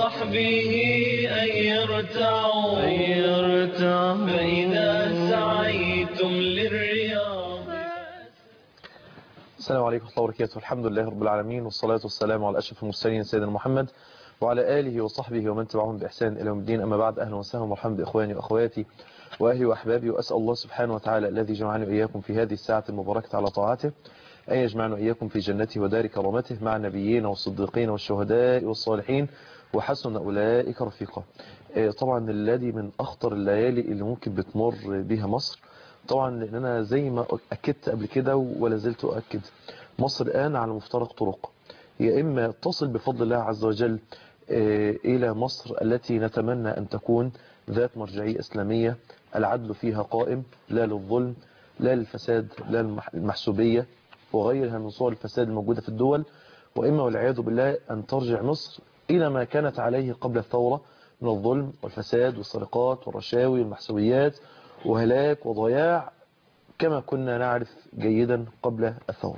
وصحبه أن يرتعوا فإذا سعيتم للرياض السلام عليكم ورحمة الله وبركاته الحمد لله رب العالمين والصلاة والسلام على أشرف المرسلين سيدنا محمد وعلى آله وصحبه ومن تبعهم بإحسان إلى يوم الدين أما بعد أهلا وسهلا ومرحبا بإخواني وأخواتي وأهلي وأحبابي وأسأل الله سبحانه وتعالى الذي جمعني وإياكم في هذه الساعة المباركة على طاعته أن يجمعنا وإياكم في جنته ودار كرامته مع النبيين والصديقين والشهداء والصالحين وحسن أولئك رفيقا آه، طبعا الذي من أخطر الليالي اللي ممكن بتمر بها مصر طبعا لأن أنا زي ما أكدت قبل كده ولا زلت أؤكد مصر الآن على مفترق طرق يا إما تصل بفضل الله عز وجل آه، إلى مصر التي نتمنى أن تكون ذات مرجعية إسلامية العدل فيها قائم لا للظلم لا للفساد لا للمحسوبية وغيرها من صور الفساد الموجودة في الدول وإما والعياذ بالله أن ترجع مصر إلى ما كانت عليه قبل الثورة من الظلم والفساد والسرقات والرشاوي والمحسوبيات وهلاك وضياع كما كنا نعرف جيدا قبل الثورة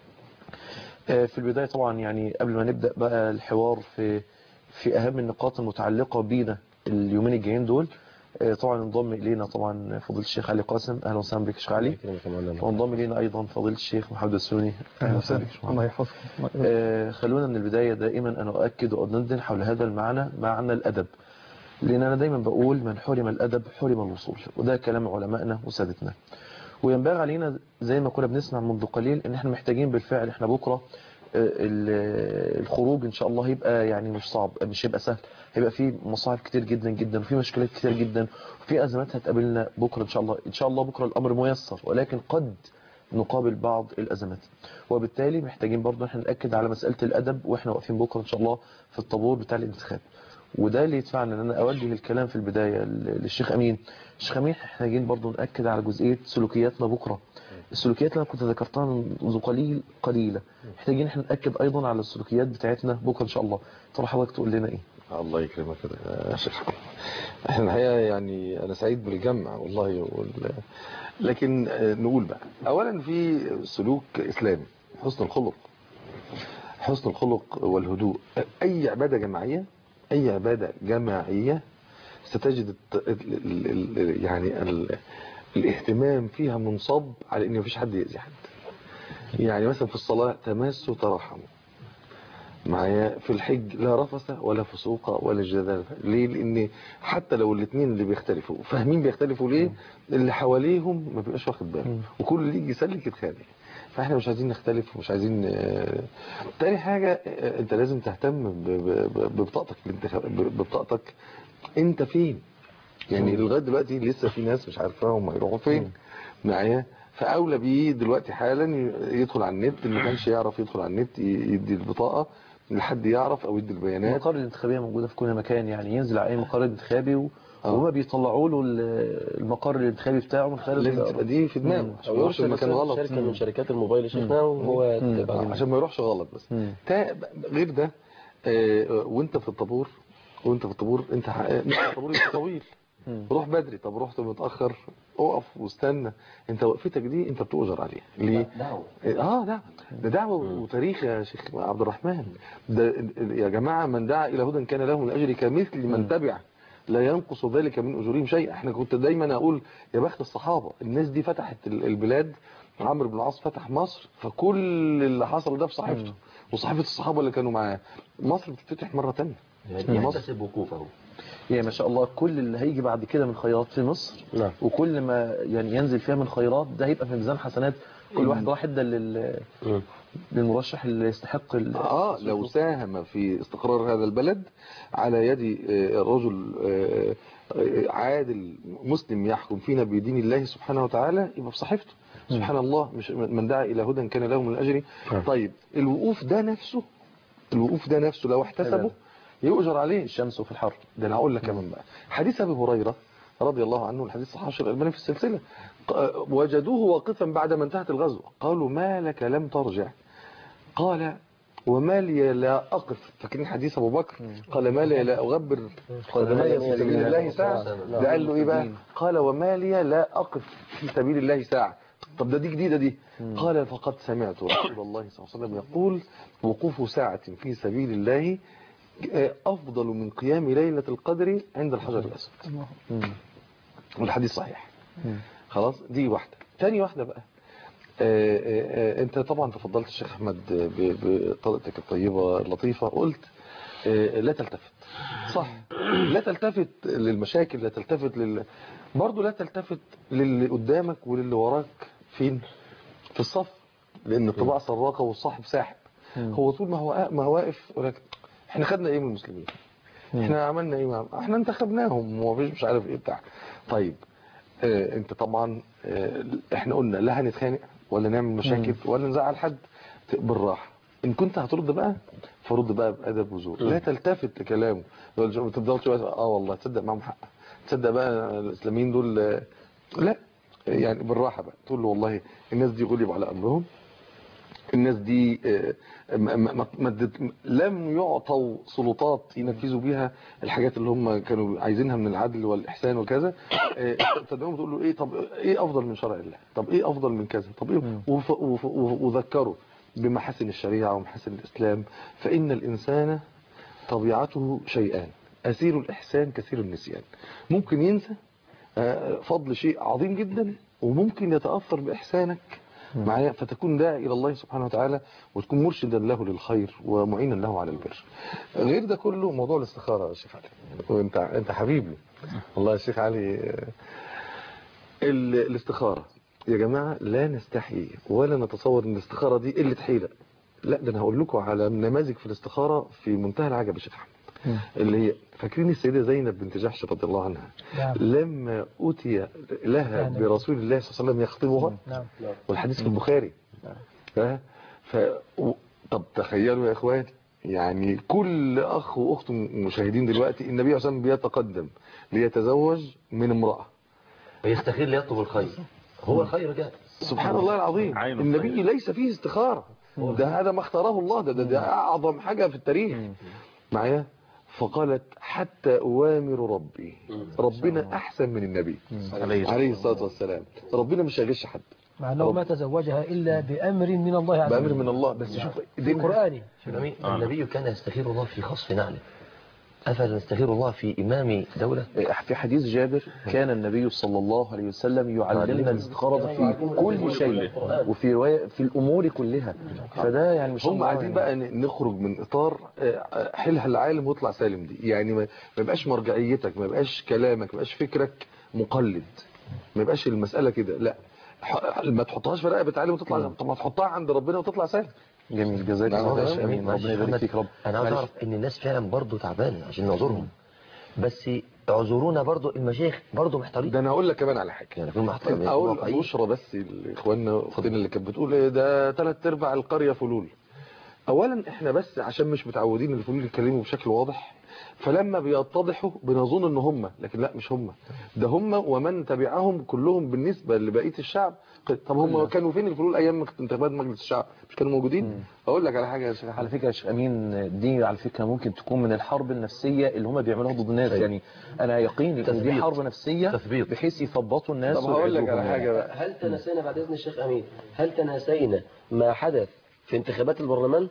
آه، في البداية طبعا يعني قبل ما نبدأ بقى الحوار في في أهم النقاط المتعلقة بينا اليومين الجايين دول آه، طبعا انضم إلينا طبعا فضيلة الشيخ علي قاسم أهلا وسهلا بك يا شيخ علي وانضم إلينا أيضا فضيلة الشيخ محمد السوني أهلا وسهلا بك يا شيخ محمد. الله يحفظكم آه، خلونا من البداية دائما أنا أؤكد وأدندن حول هذا المعنى معنى الأدب لأن أنا دايما بقول من حرم الأدب حرم الوصول وده كلام علمائنا وسادتنا وينبغي علينا زي ما كنا بنسمع منذ قليل ان احنا محتاجين بالفعل احنا بكرة آه، ال- الخروج ان شاء الله هيبقى يعني مش صعب مش هيبقى سهل هيبقى فيه مصاعب كتير جدا جدا وفي مشكلات كتير جدا وفي ازمات هتقابلنا بكرة ان شاء الله ان شاء الله بكرة الامر ميسر ولكن قد نقابل بعض الازمات وبالتالي محتاجين برضه احنا ناكد على مساله الادب واحنا واقفين بكره ان شاء الله في الطابور بتاع الانتخاب وده اللي يدفعنا ان انا اوجه الكلام في البدايه ل- للشيخ امين الشيخ امين احنا محتاجين برضه ناكد على جزئيه سلوكياتنا بكره السلوكيات اللي انا كنت ذكرتها منذ قليل قليله محتاجين احنا ناكد ايضا على السلوكيات بتاعتنا بكره ان شاء الله ترى حضرتك تقول لنا ايه الله يكرمك يا شيخ احنا الحقيقه يعني انا سعيد بالجمع والله وال... لكن آه، نقول بقى اولا في سلوك اسلامي حسن الخلق حسن الخلق والهدوء اي عباده جماعيه اي عباده جماعيه ستجد الت- ال- ال- ال- يعني ال- الاهتمام فيها منصب على ان مفيش حد يأذي حد يعني مثلا في الصلاه تماسوا ترحموا معايا في الحج لا رفث ولا فسوق ولا جدال ليه لان حتى لو الاثنين اللي بيختلفوا فاهمين بيختلفوا ليه اللي حواليهم ما بيبقاش واخد باله وكل اللي يجي يسلك يتخانق فاحنا مش عايزين نختلف ومش عايزين آه، تاني حاجة آه، انت لازم تهتم ب- ب- ب- ببطاقتك الانتخاب- ب- ببطاقتك انت فين يعني لغايه دلوقتي لسه في ناس مش عارفه هم يروحوا فين معايا فاولى بيه دلوقتي حالا ي- يدخل على النت اللي ما كانش يعرف يدخل على النت ي- يدي البطاقه لحد يعرف او يدي البيانات المقر الانتخابيه موجوده في كل مكان يعني ينزل على اي مقر انتخابي و... آه. وهما بيطلعوا له ال- المقر الانتخابي بتاعه من خلال لازم تبقى دي في دماغه عشان ما يروحش المكان غلط شركة من شركات الموبايل يا شيخنا وهو تبقى عشان ما يروحش غلط بس مم. تا- غير ده آه، وانت في الطابور وانت في الطابور انت ح- الطابور يبقى طويل مم. روح بدري طب رحت متاخر اقف واستنى انت وقفتك دي انت بتؤجر عليها ليه دعوة اه ده ده دعوه وتاريخ يا شيخ عبد الرحمن ده يا جماعه من دعا الى هدى كان له من الاجر كمثل من تبع لا ينقص ذلك من اجورهم شيء احنا كنت دايما اقول يا بخت الصحابه الناس دي فتحت ال- البلاد عمرو بن العاص فتح مصر فكل اللي حصل ده في صحيفته وصحيفه الصحابه اللي كانوا معاه مصر بتتفتح مره ثانيه يعني يحتسب وقوفه يعني ما شاء الله كل اللي هيجي بعد كده من خيرات في مصر نعم وكل ما يعني ينزل فيها من خيرات ده هيبقى في ميزان حسنات كل واحد واحد ده لل... للمرشح اللي يستحق ال... اه لو ساهم في استقرار هذا البلد على يد آه، رجل آه، آه، عادل مسلم يحكم فينا بدين الله سبحانه وتعالى يبقى في صحيفته سبحان الله مش من دعا الى هدى كان له من الاجر طيب الوقوف ده نفسه الوقوف ده نفسه لو احتسبه يؤجر عليه الشمس وفي الحر ده انا هقول لك كمان بقى حديث ابي هريره رضي الله عنه الحديث صحيح الشيخ الالباني في السلسله ق- وجدوه واقفا بعد ما انتهت الغزوه قالوا ما لك لم ترجع قال وما لي لا أقف فاكرين حديث أبو بكر قال ما لي لا أغبر قدمي في سبيل الله ساعة ده قال له إيه بقى قال وما لي لا أقف في سبيل الله ساعة طب ده دي جديدة دي قال فقد سمعت رسول الله صلى الله عليه وسلم يقول وقوف ساعة في سبيل الله آه، أفضل من قيام ليلة القدر عند الحجر الأسود والحديث صحيح خلاص دي واحدة تاني واحدة بقى آه، آه، آه، انت طبعا تفضلت الشيخ احمد ب- بطريقتك الطيبة اللطيفة قلت آه، لا تلتفت صح لا تلتفت للمشاكل لا تلتفت لل برضه لا تلتفت للي قدامك وللي وراك فين في الصف لان الطباع سراقه والصاحب ساحب هو طول ما هو ما هو واقف ولكن احنا خدنا ايه من المسلمين احنا عملنا ايه معاهم احنا انتخبناهم ومفيش مش عارف ايه بتاع طيب اه انت طبعا اه احنا قلنا لا هنتخانق ولا نعمل مشاكل ولا نزعل حد ت- بالراحه ان كنت هترد بقى فرد بقى بادب وذوق لا تلتفت لكلامه ما تفضلش بقى اه والله تصدق معاهم حق تصدق بقى الاسلاميين دول اه، لا يعني بالراحه بقى تقول له والله الناس دي غلب على امرهم الناس دي آه، ما- ما- ما- ما ادت- لم يعطوا سلطات ينفذوا بيها الحاجات اللي هم كانوا عايزينها من العدل والإحسان وكذا آه، تدعوهم تقول له ايه طب ايه افضل من شرع الله طب ايه افضل من كذا طب ايه وف- وف- وف- وذكروا بمحاسن الشريعة ومحاسن الإسلام فإن الإنسان طبيعته شيئان أسير الإحسان كثير النسيان ممكن ينسى آه، فضل شيء عظيم جدا وممكن يتأثر بإحسانك معايا فتكون داعي إلى الله سبحانه وتعالى وتكون مرشدا له للخير ومعينا له على البر غير ده كله موضوع الاستخارة يا شيخ علي وانت انت حبيبي والله يا شيخ علي آه، ال- الاستخارة يا جماعة لا نستحي ولا نتصور ان الاستخارة دي قلة حيلة لا ده انا هقول لكم على نماذج في الاستخارة في منتهى العجب يا شيخ احمد اللي هي فاكرين السيدة زينب بنت جحش رضي الله عنها نعم. لما أتي لها نعم. برسول الله صلى الله عليه وسلم يخطبها نعم والحديث في البخاري ها ف و- طب تخيلوا يا اخواني يعني كل اخ واخت مشاهدين دلوقتي النبي عليه الصلاه والسلام بيتقدم ليتزوج من امراه ويستخير ليطلب الخير هو الخير جاء سبحان الله العظيم عين النبي الخير. ليس فيه استخاره ده هذا ما اختاره الله ده, ده, ده اعظم حاجه في التاريخ معايا فقالت حتى اوامر ربي ربنا احسن من النبي عليه الصلاه والسلام ربنا مش هيغش حد مع أنه ما تزوجها إلا بأمر من الله عز بامر وجل من الله بس شوف في دي قرآنه النبي النبي كان يستخير الله في خصف نعله أفلا نستخير الله في إمام دولة في حديث جابر كان النبي صلى الله عليه وسلم يعلمنا الاستخارة في كل شيء وفي رواية في الأمور كلها فده يعني مش هم عايزين بقى ن- نخرج من اطار آه، حلها العالم واطلع سالم دي يعني ما ما يبقاش مرجعيتك ما يبقاش كلامك ما يبقاش فكرك مقلد ما يبقاش المسألة كده لا ح- ما تحطهاش في رقبة عالم وتطلع طب ما تحطها عند ربنا وتطلع سالم جميل جزاك نعم، الله معلش، خير امين معلش ربنا يبارك محمد، فيك رب أنا عاوز معلش. أعرف إن الناس فعلا برضه تعبانة عشان نعذرهم بس اعذرونا برضه المشايخ برضه محتارين ده انا اقول لك كمان على حاجة يعني نكون محتارين اقول واقعيين. بشرى بس لاخواننا واختنا اللي كانت بتقول ايه ده ثلاث ارباع القريه فلول اولا احنا بس عشان مش متعودين ان الفلول يتكلموا بشكل واضح فلما بيتضحوا بنظن ان هم لكن لا مش هم ده هم ومن تبعهم كلهم بالنسبه لبقيه الشعب طب هم كانوا فين الفلول ايام انتخابات مجلس الشعب مش كانوا موجودين اقول لك على حاجه يا شيخ على فكرة يا شيخ أمين دي على فكرة ممكن تكون من الحرب النفسية اللي هم بيعملوها ضد الناس يعني أنا يقيني إن دي تثبيط. حرب نفسية تثبيط. بحيث يثبطوا الناس طب هقول لك على ويعجبوهم حاجه بقى هل تناسينا بعد إذن الشيخ أمين هل تناسينا ما حدث في انتخابات البرلمان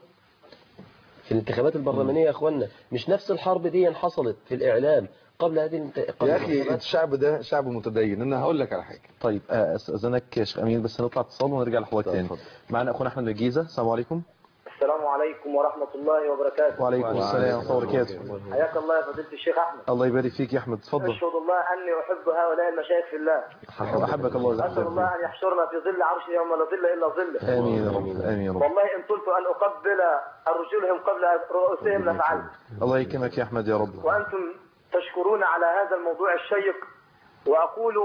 في الانتخابات البرلمانية يا أخوانا مش نفس الحرب دي حصلت في الإعلام قبل هذه الانت... قبل يا اخي الانتخابات؟ الشعب ده شعب متدين انا هقول لك على حاجه طيب آه، استاذنك يا شيخ امين بس نطلع اتصال ونرجع لحضرتك طيب، تاني اتفضل. معنا اخونا احمد من الجيزه السلام عليكم السلام عليكم ورحمة الله وبركاته وعليكم السلام ورحمه الله وبركاته حياك الله يا فضيلة الشيخ أحمد الله يبارك فيك يا احمد اتفضل أشهد الله أني أحب هؤلاء المشايخ في الله احبك الله أسأل ويجزاك الله أن يحشرنا في ظل عرشه يوم لا ظل إلا ظله امين يا رب امين يا رب والله إن طلت أن أقبل أرجلهم قبل رؤوسهم لفعلت الله يكرمك يا احمد يا رب وأنتم تشكرون على هذا الموضوع الشيق وأقول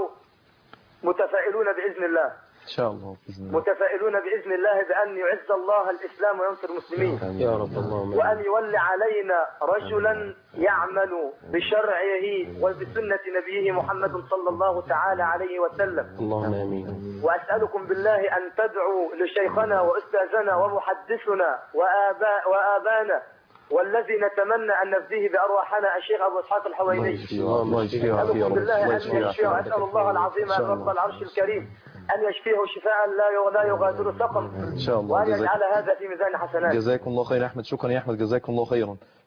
متفائلون بإذن الله ان شاء الله باذن الله متفائلون بإذن الله بأن يعز الله الإسلام وينصر المسلمين يا رب اللهم وأن يولي علينا رجلا يعمل بشرعه وبسنة نبيه محمد صلى الله تعالى عليه وسلم اللهم آمين وأسألكم بالله أن تدعوا لشيخنا وأستاذنا ومحدثنا وآباء وآبانا والذي نتمنى أن نفديه بأرواحنا الشيخ أبو إسحاق الحويني الله يشفيه ويعافيه يا أسألكم رب بالله الله أن يشفيه يشفيه ويعافيه وأسأل الله العظيم أن رب العرش الكريم أن يشفيه شفاء لا لا يغادر سقم ان شاء الله وأن جزاك يجعل هذا في ميزان حسنات جزاكم الله خير يا احمد شكرا يا احمد جزاكم الله خيرا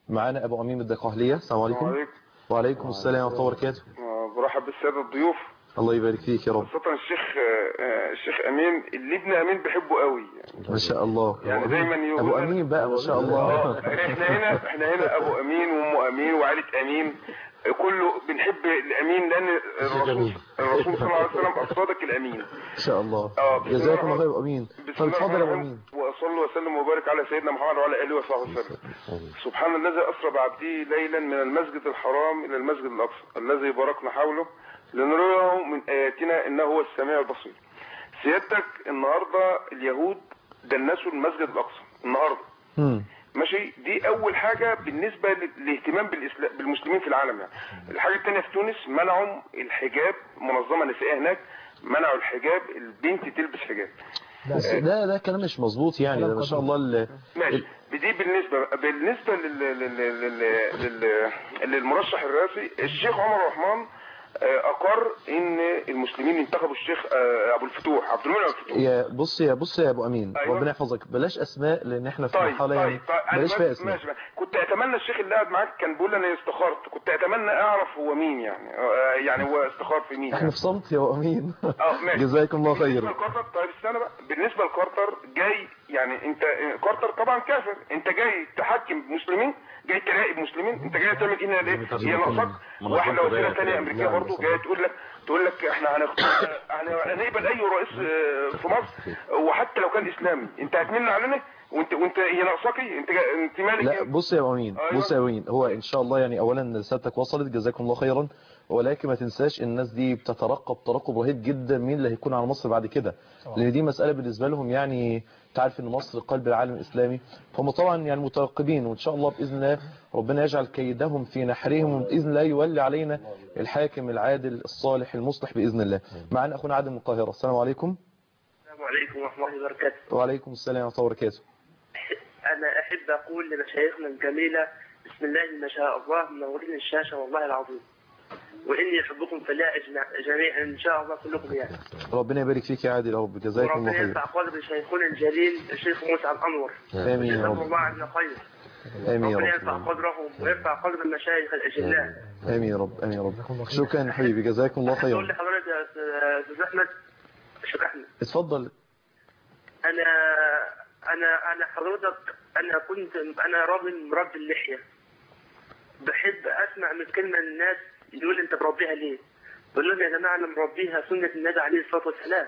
معانا ابو امين الدقهليه السلام عليكم عليكم وعليكم السلام ورحمه الله وبركاته آه، برحب بالسادة الضيوف الله يبارك فيك يا رب خاصة الشيخ آه، آه، الشيخ أمين اللي ابن أمين بحبه قوي ما شاء الله يعني دايما يقول ابو امين بقى ما شاء آه، الله احنا هنا احنا هنا أبو أمين وأم أمين وعائلة أمين آه، كله بنحب الأمين لأن الرسول الرسول صلى الله عليه وسلم الصادق الأمين ان شاء الله آه، بسم جزاكم الله الله خير يا ابو امين بسم طب الله اتفضل يا ابو الرحمن امين الرحيم وصلى وسلم وبارك على سيدنا محمد وعلى اله وصحبه وسلم سبحان الذي اسرى بعبده ليلا من المسجد الحرام الى المسجد الاقصى الذي باركنا حوله لنريه من اياتنا انه هو السميع البصير سيادتك النهارده اليهود دنسوا المسجد الاقصى النهارده مم. ماشي دي اول حاجه بالنسبه للاهتمام بالإسلام بالمسلمين في العالم يعني الحاجه الثانيه في تونس منعوا الحجاب منظمه نسائيه هناك منعوا الحجاب البنت تلبس حجاب بس ده ده كلام مش مظبوط يعني ده ما شاء الله ال- ماشي دي بالنسبه بالنسبه لل... لل... لل... لل... للمرشح الرئاسي الشيخ عمر الرحمن آه، اقر ان المسلمين انتخبوا الشيخ آه، ابو الفتوح عبد المنعم ابو الفتوح يا بص يا بص يا ابو امين أيوة. ربنا يحفظك بلاش اسماء لان احنا في طيب مرحله يعني طيب طيب أنا بلاش بس- فيها اسماء ماشي ماشي. كنت اتمنى الشيخ اللي قاعد معاك كان بيقول انا استخرت كنت اتمنى اعرف هو مين يعني آه، يعني هو استخار في مين احنا يعني. في صمت يا ابو امين اه ماشي جزاكم الله بالنسبه خير لكارتر طيب استنى بقى بالنسبه لكارتر جاي يعني انت كارتر طبعا كافر انت جاي تحكم مسلمين جاي تراقب مسلمين انت جاي تعمل هنا ليه هي ناقصك واحده وسيله ثانيه امريكيه برضه جايه تقول لك تقول لك احنا هنختار هن- هنقبل اي رئيس آه، في مصر وحتى لو كان اسلامي انت هتمن علينا وانت وانت هي ناقصاكي انت جا- انت مالك لا بص يا ابو امين أيوة. بص يا ابو امين هو ان شاء الله يعني اولا رسالتك وصلت جزاكم الله خيرا ولكن ما تنساش الناس دي بتترقب ترقب رهيب جدا مين اللي هيكون على مصر بعد كده لان دي مساله بالنسبه لهم يعني تعرف ان مصر قلب العالم الاسلامي فهم طبعا يعني مترقبين وان شاء الله باذن الله ربنا يجعل كيدهم في نحرهم وباذن الله يولي علينا الحاكم العادل الصالح المصلح باذن الله معنا اخونا عادل من القاهره السلام عليكم السلام عليكم ورحمة الله وبركاته وعليكم السلام ورحمه الله وبركاته أنا أحب أقول لمشايخنا الجميلة بسم الله ما شاء الله منورين الشاشة والله العظيم وإني أحبكم في الله أجمع- جميعا إن شاء الله كلكم يعني ربنا يبارك فيك يا عادل يا رب جزاكم الله وربنا خير يرفع قدر شيخنا الجليل الشيخ موسى الأنور امين يا جزاهم رب الله عنا خير امين يا ربنا رب يرفع قدرهم ويرفع قدر المشايخ الأجلاء امين يا رب امين يا رب شكرا حبيبي جزاكم الله أقول خيرا لحضرتك يا أستاذ- أستاذ أحمد شيخ أحمد اتفضل انا انا انا حضرتك انا كنت انا راجل مربي اللحيه بحب اسمع من كلمه الناس يقول انت مربيها ليه؟ بقول لهم يا جماعه انا مربيها سنه النبي عليه الصلاه والسلام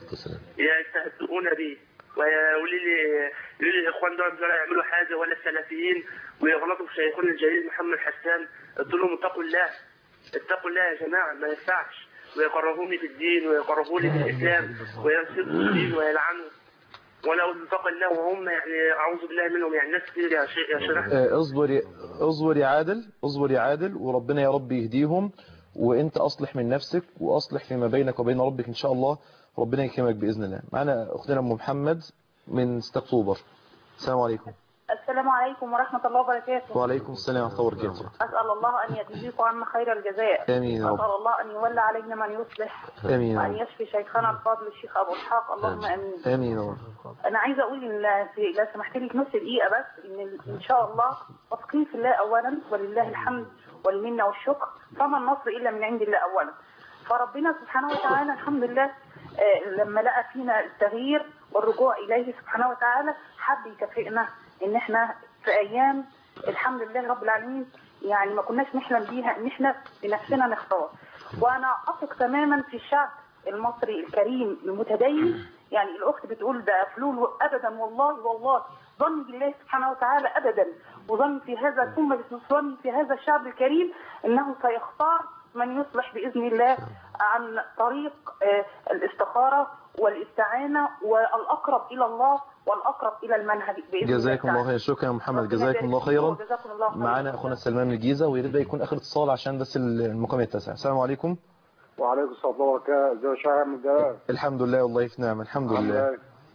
يستهزئون بي ويقولوا لي يقولوا لي الاخوان دول دول يعملوا حاجه ولا السلفيين ويغلطوا في شيخنا الجليل محمد حسان قلت لهم اتقوا الله اتقوا الله يا جماعه ما ينفعش ويكرهوني في الدين ويكرهوني في الاسلام وينسبوا الدين ويلعنوا وانا اقول اتقوا الله وهم يعني اعوذ بالله منهم يعني ناس كتير يا شيخ يا شيخ أحمد. آه، اصبر يا اصبر يا عادل اصبر يا عادل وربنا يا رب يهديهم وانت اصلح من نفسك واصلح فيما بينك وبين ربك ان شاء الله ربنا يكرمك باذن الله معنا اختنا ام محمد من 6 اكتوبر السلام عليكم السلام عليكم ورحمة الله وبركاته وعليكم السلام ورحمه الله وبركاته أسأل الله أن يجزيكم عنا خير الجزاء امين يا رب أسأل الله أن يولى علينا من يصلح امين يا وأن رب يشفي شيخنا الفاضل الشيخ أبو إسحاق اللهم آمين امين يا رب أنا عايزة أقول إن في- لو سمحت لي في نص دقيقة بس إن إن شاء الله واثقين في الله أولا ولله الحمد والمنة والشكر فما النصر إلا من عند الله أولا فربنا سبحانه وتعالى الحمد لله آه، لما لقى فينا التغيير والرجوع إليه سبحانه وتعالى حب يكافئنا إن إحنا في أيام الحمد لله رب العالمين يعني ما كناش نحلم بيها إن إحنا بنفسنا نختار وأنا أثق تماما في الشعب المصري الكريم المتدين يعني الأخت بتقول ده فلول أبدا والله والله ظني بالله سبحانه وتعالى أبدا وظني في هذا ثم ظني في هذا الشعب الكريم أنه سيختار من يصلح بإذن الله عن طريق آه، الاستخارة والاستعانة والأقرب إلى الله والأقرب إلى المنهج بإذن الله جزاكم الله تعالى. خير شكرا يا محمد ربنا جزاكم الله يبارك خيرا فيكم وجزاكم الله خيرا. معنا اخونا سلمان من الجيزه ويا ريت ده يكون اخر اتصال عشان بس المقام يتسع السلام عليكم وعليكم السلام وبركاته ازي يا شيخ احمد جلال الحمد لله والله في نعم الحمد عامل لله ايه؟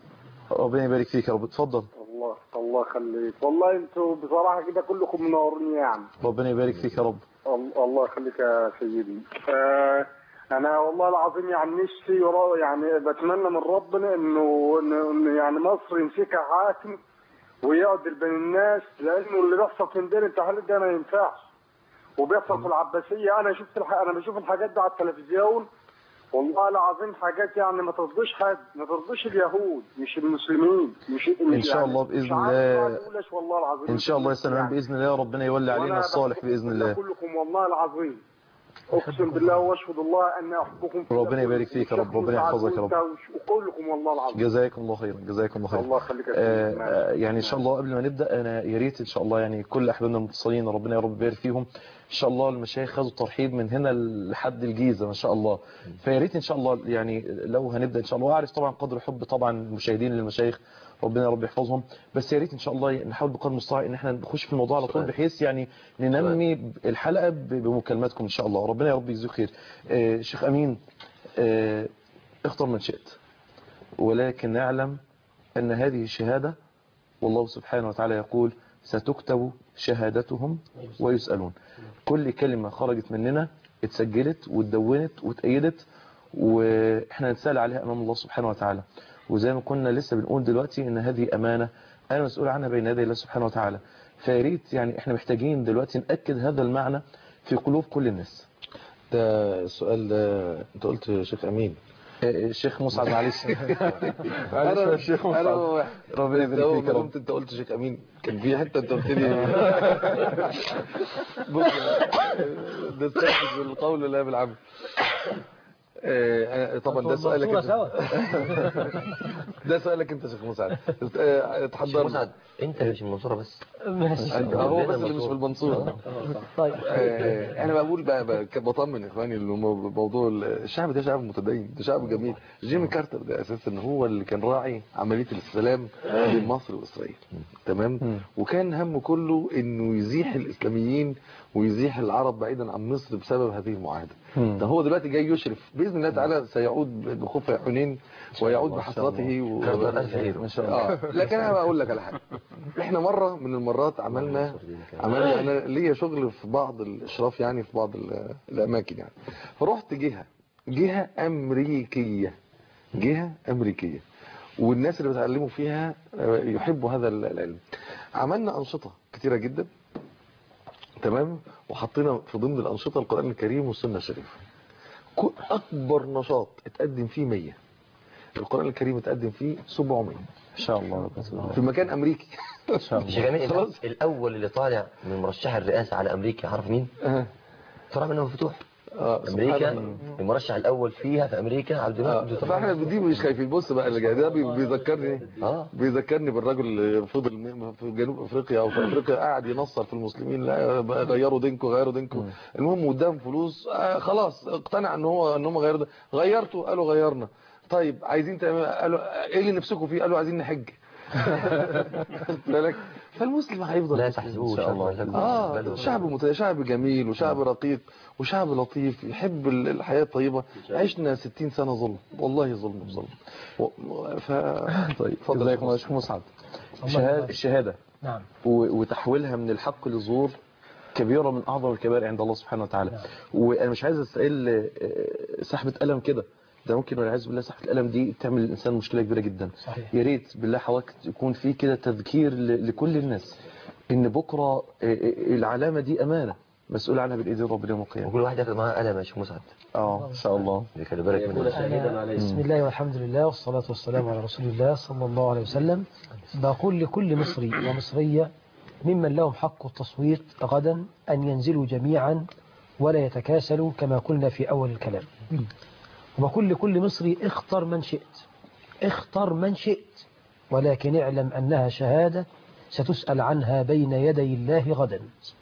ربنا يبارك فيك يا رب اتفضل الله الله يخليك والله انتوا بصراحه كده كلكم منورين يعني ربنا يبارك فيك يا رب ال- الله يخليك يا سيدي آه انا والله العظيم يعني نفسي ورا- يعني بتمنى من ربنا انه انه إنه يعني مصر يمسكها حاكم ويعدل بين الناس لانه اللي بيحصل في ميدان التحرير ده ما ينفعش وبيحصل في العباسيه انا شفت الح... انا بشوف الحاجات دي على التلفزيون والله العظيم حاجات يعني ما ترضيش حد ما ترضيش اليهود مش المسلمين مش إن شاء الله بإذن مش عارف الله. ما أقولش والله العظيم ان شاء الله يا سلام باذن الله ربنا يولي علينا وأنا الصالح بحب باذن الله كلكم والله العظيم اقسم بالله واشهد الله اني احبكم في ربنا الله يبارك فيك يا رب، والشيخ ربنا مسعد يحفظك يا رب. وأنت وكلكم والله العظيم جزاكم الله خيرا جزاكم الله خيرا الله يخليك يا آه، سيدي. آه، يعني ان شاء الله قبل ما نبدا انا يا ريت ان شاء الله يعني كل احبابنا المتصلين ربنا يا رب يبارك فيهم ان شاء الله المشايخ خدوا الترحيب من هنا لحد الجيزه ما شاء الله فيا ريت ان شاء الله يعني لو هنبدا ان شاء الله واعرف طبعا قدر حب طبعا المشاهدين للمشايخ ربنا يا رب يحفظهم بس يا ريت ان شاء الله نحاول بقدر المستطاع ان احنا نخش في الموضوع على طول بحيث يعني ننمي الحلقه ب- بمكالماتكم ان شاء الله ربنا يا رب يجزيك خير آه، شيخ امين آه، اختر من شئت ولكن نعلم أن هذه الشهادة والله سبحانه وتعالى يقول ستكتب شهادتهم ويسألون كل كلمة خرجت مننا اتسجلت واتدونت واتأيدت واحنا نتسأل عليها أمام الله سبحانه وتعالى وزي ما كنا لسه بنقول دلوقتي ان هذه أمانة أنا مسؤول عنها بين يدي الله سبحانه وتعالى فياريت يعني احنا محتاجين دلوقتي نأكد هذا المعنى في قلوب كل الناس ده السؤال ده انت قلت يا شيخ امين الشيخ مسعد معلش معلش انا يا شيخ انا مسعد ربنا بس يبارك أول فيك ما يا رب قمت انت قلت شيخ امين كان في حته انت قلت لي بص ده استخدم بالقول لا بالعمل آه، طبعا ده سؤالك المنصورة انت ده سؤالك انت يا شيخ مسعد آه، شيخ تحضر مسعد انت اللي مش من المنصورة بس ماشي انت هو بس اللي مش في المنصورة طيب آه، انا بقول بقى بقى كنت بطمن اخواني اللي هم موضوع الشعب ده شعب متدين ده شعب جميل جيمي كارتر ده اساسا هو اللي كان راعي عمليه السلام بين مصر واسرائيل تمام وكان همه كله انه يزيح الاسلاميين ويزيح العرب بعيدا عن مصر بسبب هذه المعاهده ده هو دلوقتي جاي يشرف باذن الله تعالى سيعود بخف حنين ويعود بحسرته و... كتر ألف خير. ما شاء الله لكن انا بقول لك على حاجه احنا مره من المرات عملنا عملنا انا ليا شغل في بعض الاشراف يعني في بعض ال- الاماكن يعني فرحت جهه جهه امريكيه جهه امريكيه والناس اللي بتعلموا فيها آه، يحبوا هذا العلم عملنا انشطه كتيره جدا تمام وحطينا في ضمن الانشطه القران الكريم والسنه الشريفه كو- اكبر نشاط اتقدم فيه 100 القران الكريم اتقدم فيه 700 ان شاء الله في مكان امريكي ان شاء الله شيخ امين خلاص. الاول اللي طالع من مرشح الرئاسة على امريكا عارف مين آه. طلع منه مفتوح آه، سبحان امريكا الله. المرشح الاول فيها في امريكا عبد آه، المجيد فاحنا دي مش خايفين بص بقى اللي جاي ده بي- بيذكرني اه بيذكرني بالراجل اللي فضل م- في جنوب افريقيا او في افريقيا قاعد ينصر في المسلمين لا بقى غيروا دينكم غيروا دينكم المهم قدام فلوس آه خلاص اقتنع ان هو ان هم غيروا ده. غيرته قالوا غيرنا طيب عايزين تعملوا قالوا ايه اللي نفسكم فيه قالوا عايزين نحج خدت بالك فالمسلم هيفضل لا مسلم. تحسبوه إن شاء شر الله. لكم اه بل هو شعب مت... شعب جميل وشعب رقيق وشعب لطيف يحب ال- الحياة الطيبة عشنا 60 سنة ظلم والله ظلم بظلم و... ف... طيب اتفضل. جزاكم الله يا شيخ مسعد الله الشهادة, يبارك. الشهادة نعم و- وتحويلها من الحق للزور كبيرة من أعظم الكبائر عند الله سبحانه وتعالى وأنا مش عايز أستقل آه، سحبة قلم كده ده ممكن والعياذ بالله سحبة القلم دي تعمل الإنسان مشكلة كبيرة جدا صحيح. يا ريت بالله حضرتك يكون في كده تذكير ل- لكل الناس إن بكرة آه، آه، العلامة دي أمانة مسؤول عنها بالإيدين ربنا يوم القيامة وكل واحد ياخد معاه قلم يا شيخ مسعد اه إن شاء الله اللي خلي بالك يكون من شهيدا عليه بسم الله والحمد لله والصلاة والسلام على رسول الله صلى الله عليه وسلم بقول لكل مصري ومصرية ممن لهم حق التصويت غدا أن ينزلوا جميعا ولا يتكاسلوا كما قلنا في أول الكلام وبقول لكل مصري اختر من شئت اختر من شئت ولكن اعلم أنها شهادة ستسأل عنها بين يدي الله غدا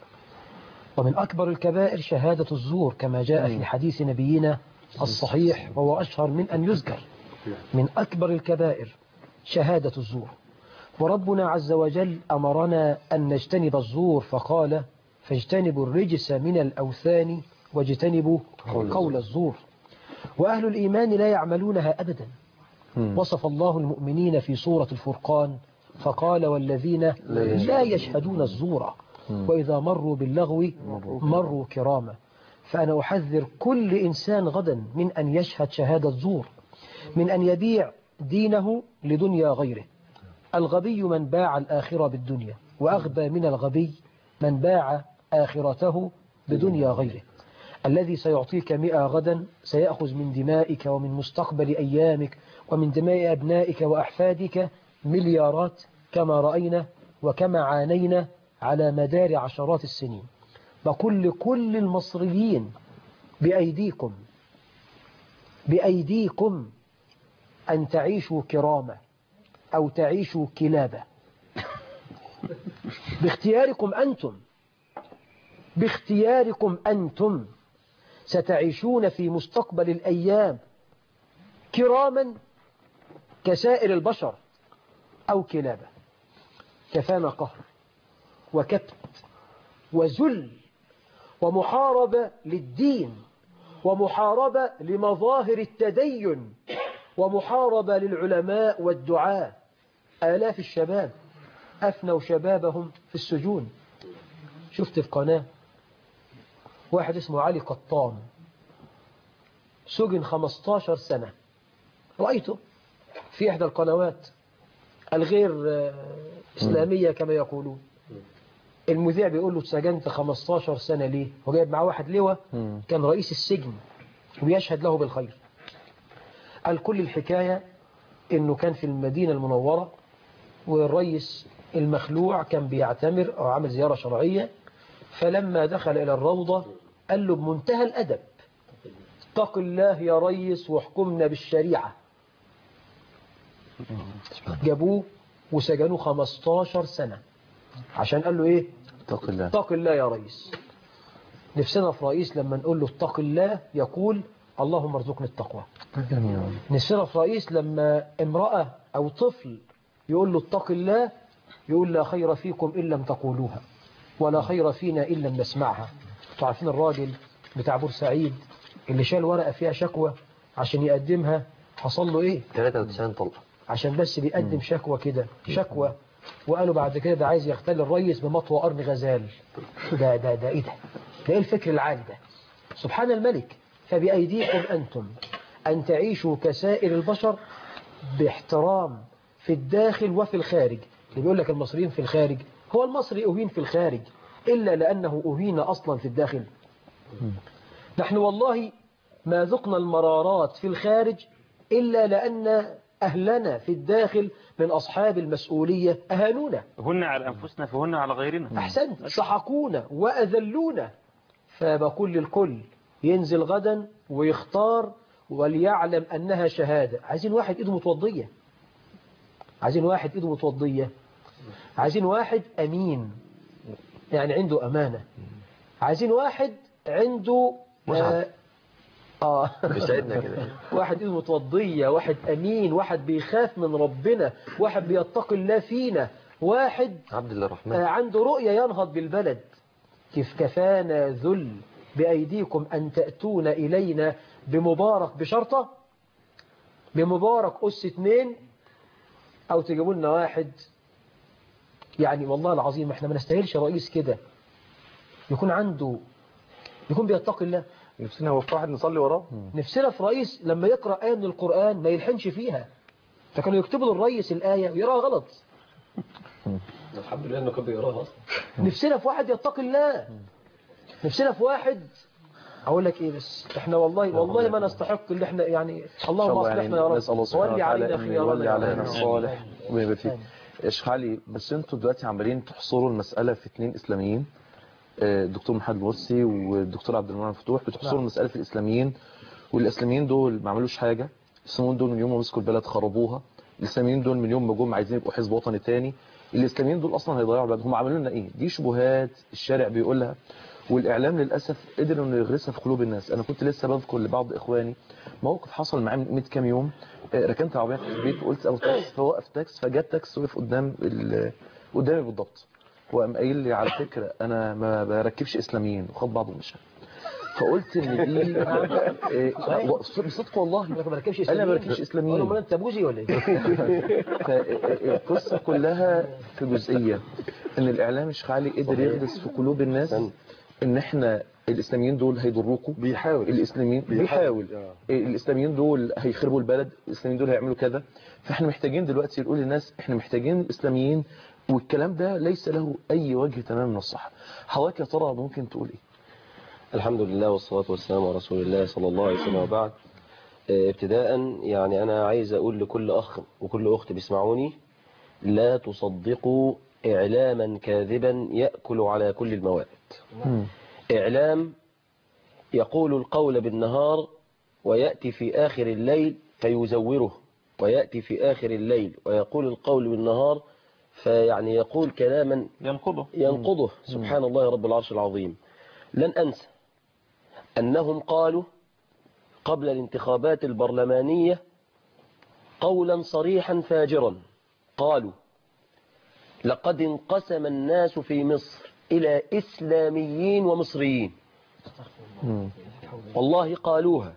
ومن أكبر الكبائر شهادة الزور كما جاء في حديث نبينا الصحيح وهو أشهر من أن يذكر من أكبر الكبائر شهادة الزور وربنا عز وجل أمرنا أن نجتنب الزور فقال فاجتنبوا الرجس من الأوثان واجتنبوا قول الزور وأهل الإيمان لا يعملونها أبدا وصف الله المؤمنين في سورة الفرقان فقال والذين لا يشهدون الزور وإذا مروا باللغو مروا كراما فأنا أحذر كل إنسان غدا من أن يشهد شهادة زور من أن يبيع دينه لدنيا غيره الغبي من باع الآخرة بالدنيا وأغبى من الغبي من باع آخرته بدنيا غيره الذي سيعطيك مئة غدا سيأخذ من دمائك ومن مستقبل أيامك ومن دماء أبنائك وأحفادك مليارات كما رأينا وكما عانينا على مدار عشرات السنين بقول لكل المصريين بأيديكم بأيديكم أن تعيشوا كرامة أو تعيشوا كلابة باختياركم أنتم باختياركم أنتم ستعيشون في مستقبل الأيام كراما كسائر البشر أو كلابة كفانا قهر وكبت وذل ومحاربة للدين ومحاربة لمظاهر التدين ومحاربة للعلماء والدعاة آلاف الشباب أفنوا شبابهم في السجون شفت في قناة واحد اسمه علي قطان سجن 15 سنة رأيته في إحدى القنوات الغير آه، إسلامية كما يقولون المذيع بيقول له اتسجنت 15 سنة ليه هو جايب معاه واحد لواء كان رئيس السجن ويشهد له بالخير قال كل الحكاية انه كان في المدينة المنورة والرئيس المخلوع كان بيعتمر او عامل زيارة شرعية فلما دخل الى الروضة قال له بمنتهى الادب اتق الله يا ريس واحكمنا بالشريعة جابوه وسجنوه 15 سنة عشان قال له ايه اتق الله اتق الله يا ريس نفسنا في رئيس لما نقول له اتق الله يقول اللهم ارزقني التقوى نفسنا في رئيس لما امرأة أو طفل يقول له اتق الله يقول لا خير فيكم إن لم تقولوها ولا خير فينا إن لم نسمعها انتوا عارفين الراجل بتاع بورسعيد اللي شال ورقة فيها شكوى عشان يقدمها حصل له ايه 93 طلقة عشان بس بيقدم شكوى كده شكوى وقالوا بعد كده ده عايز يغتال الريس بمطوى قرن غزال ده ده ده ايه ده ده ايه الفكر العالي ده سبحان الملك فبأيديكم أنتم أن تعيشوا كسائر البشر باحترام في الداخل وفي الخارج اللي بيقول لك المصريين في الخارج هو المصري أهين في الخارج إلا لأنه أهين أصلا في الداخل نحن والله ما ذقنا المرارات في الخارج إلا لأن أهلنا في الداخل من أصحاب المسؤولية أهانونا هن على أنفسنا فهن على غيرنا أحسنت سحقونا وأذلونا فبقول للكل ينزل غدا ويختار وليعلم أنها شهادة عايزين واحد إيده متوضية عايزين واحد إيده متوضية عايزين واحد أمين يعني عنده أمانة عايزين واحد عنده مسعد. آه بيساعدنا كده واحد ايده متوضية واحد أمين واحد بيخاف من ربنا واحد بيتقي الله فينا واحد عبد الله آه، الرحمن عنده رؤية ينهض بالبلد كيف كفانا ذل بأيديكم أن تأتون إلينا بمبارك بشرطة بمبارك أس اتنين أو تجيبوا لنا واحد يعني والله العظيم احنا ما نستاهلش رئيس كده يكون عنده يكون بيتقي الله نفسنا هو في واحد نصلي وراه نفسنا في رئيس لما يقرأ آية من القرآن ما يلحنش فيها فكانوا يكتبوا للرئيس الآية ويراها غلط الحمد لله انه كان بيقراها اصلا نفسنا في واحد يتقي الله نفسنا في واحد اقول لك ايه بس احنا والله والله ما نستحق اللي احنا يعني اللهم الله يعني اصلحنا يا رب نسأل الله سبحانه ولي علينا وتعالى أن خيارنا يولي يا علينا رب. الصالح ويبارك فيك يا شيخ علي بس انتوا دلوقتي عمالين تحصروا المسألة في اثنين إسلاميين آه، الدكتور محمد مرسي والدكتور عبد المنعم فتوح بتحصروا نعم. المسألة في الإسلاميين والإسلاميين دول ما عملوش حاجة الإسلاميين دول من يوم ما مسكوا البلد خربوها الإسلاميين دول من يوم ما جم عايزين يبقوا حزب وطني تاني الإسلاميين دول أصلا هيضيعوا البلد هم عملوا لنا إيه دي شبهات الشارع بيقولها والإعلام للأسف قدر إنه يغرسها في قلوب الناس أنا كنت لسه بذكر لبعض إخواني موقف حصل معايا من قيمة كام يوم آه، ركنت عربية في البيت وقلت أو تاكس فوقف تاكس فجت تاكس وقف قدام ال- قدامي بالضبط وقام قايل لي على فكرة أنا ما بركبش إسلاميين وخد بعضه ومشى فقلت إن دي آه، و- بصدق والله ما بركبش أنا اسلاميين ما بركبش إسلاميين أقول له، انت بوزي ولا ايه فالقصة كلها في جزئية ان الاعلام الشيخ علي قدر يغرس في قلوب الناس ان احنا الاسلاميين دول هيضروكوا بيحاول الاسلاميين بيحاول. بيحاول الاسلاميين دول هيخربوا البلد الاسلاميين دول هيعملوا كذا فاحنا محتاجين دلوقتي نقول للناس احنا محتاجين الاسلاميين والكلام ده ليس له اي وجه تمام من الصحه حضرتك يا ترى ممكن تقول ايه الحمد لله والصلاة والسلام على رسول الله صلى الله عليه وسلم وبعد آه، ابتداء يعني أنا عايز أقول لكل أخ وكل أخت بيسمعوني لا تصدقوا إعلاما كاذبا يأكل على كل المواد إعلام يقول القول بالنهار ويأتي في آخر الليل فيزوره ويأتي في آخر الليل ويقول القول بالنهار فيعني يقول كلاما ينقضه ينقضه سبحان الله رب العرش العظيم لن أنسى أنهم قالوا قبل الانتخابات البرلمانية قولا صريحا فاجرا قالوا لقد انقسم الناس في مصر إلى إسلاميين ومصريين والله قالوها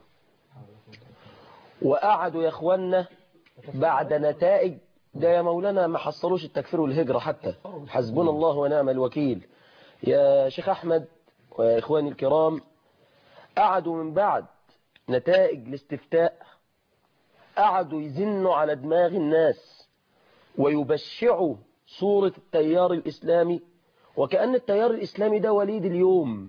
وقعدوا يا اخوانا بعد نتائج ده يا مولانا ما حصلوش التكفير والهجرة حتى حسبنا الله ونعم الوكيل يا شيخ أحمد ويا إخواني الكرام قعدوا من بعد نتائج الاستفتاء قعدوا يزنوا على دماغ الناس ويبشعوا صورة التيار الإسلامي وكأن التيار الإسلامي ده وليد اليوم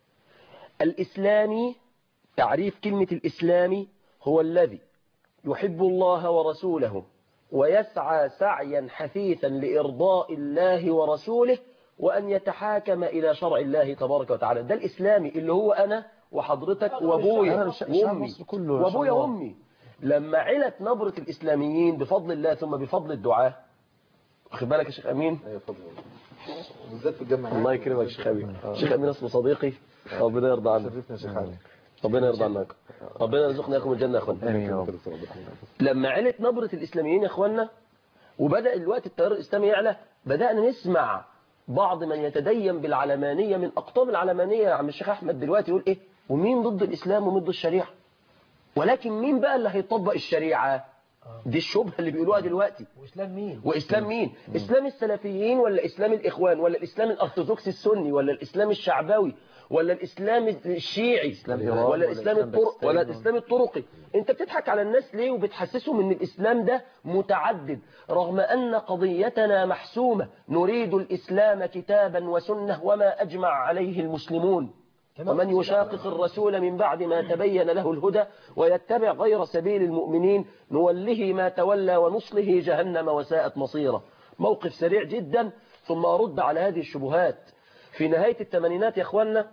الإسلامي تعريف كلمة الإسلامي هو الذي يحب الله ورسوله ويسعى سعيا حثيثا لإرضاء الله ورسوله وأن يتحاكم إلى شرع الله تبارك وتعالى ده الإسلامي اللي هو أنا وحضرتك وأبويا أنا الش- الشعب وأمي مصر كله يا وأبويا شاء الله. وأمي لما علت نبرة الإسلاميين بفضل الله ثم بفضل الدعاء واخد بالك يا شيخ أمين ايوه اتفضل بالذات في الجامعة الله يكرمك يا شيخ أمين شيخ أمين اسمه صديقي ربنا يرضى عنك شرفنا يا شيخ علي ربنا يرضى عنك ربنا يرزقنا اياكم الجنه يا اخوانا امين يا رب لما علت نبره الاسلاميين يا اخوانا وبدا الوقت التيار الاسلامي يعلى بدانا نسمع بعض من يتدين بالعلمانيه من اقطاب العلمانيه يا عم الشيخ احمد دلوقتي يقول ايه ومين ضد الاسلام ومين ضد الشريعه ولكن مين بقى اللي هيطبق الشريعه دي الشبهه اللي بيقولوها دلوقتي وإسلام مين وإسلام مين؟ إسلام السلفيين ولا إسلام الإخوان ولا الإسلام الأرثوذكسي السني ولا الإسلام الشعبوي ولا الإسلام الشيعي إيران ولا ولا الإسلام إسلام الطرق باكستان ولا ولا- الإسلام الطرقي أنت بتضحك على الناس ليه وبتحسسهم إن الإسلام ده متعدد رغم أن قضيتنا محسومة نريد الإسلام كتابا وسنة وما أجمع عليه المسلمون ومن يشاقق الرسول من بعد ما تبين له الهدى ويتبع غير سبيل المؤمنين نوله ما تولى ونصله جهنم وساءت مصيره موقف سريع جدا ثم أرد على هذه الشبهات في نهاية الثمانينات يا أخوانا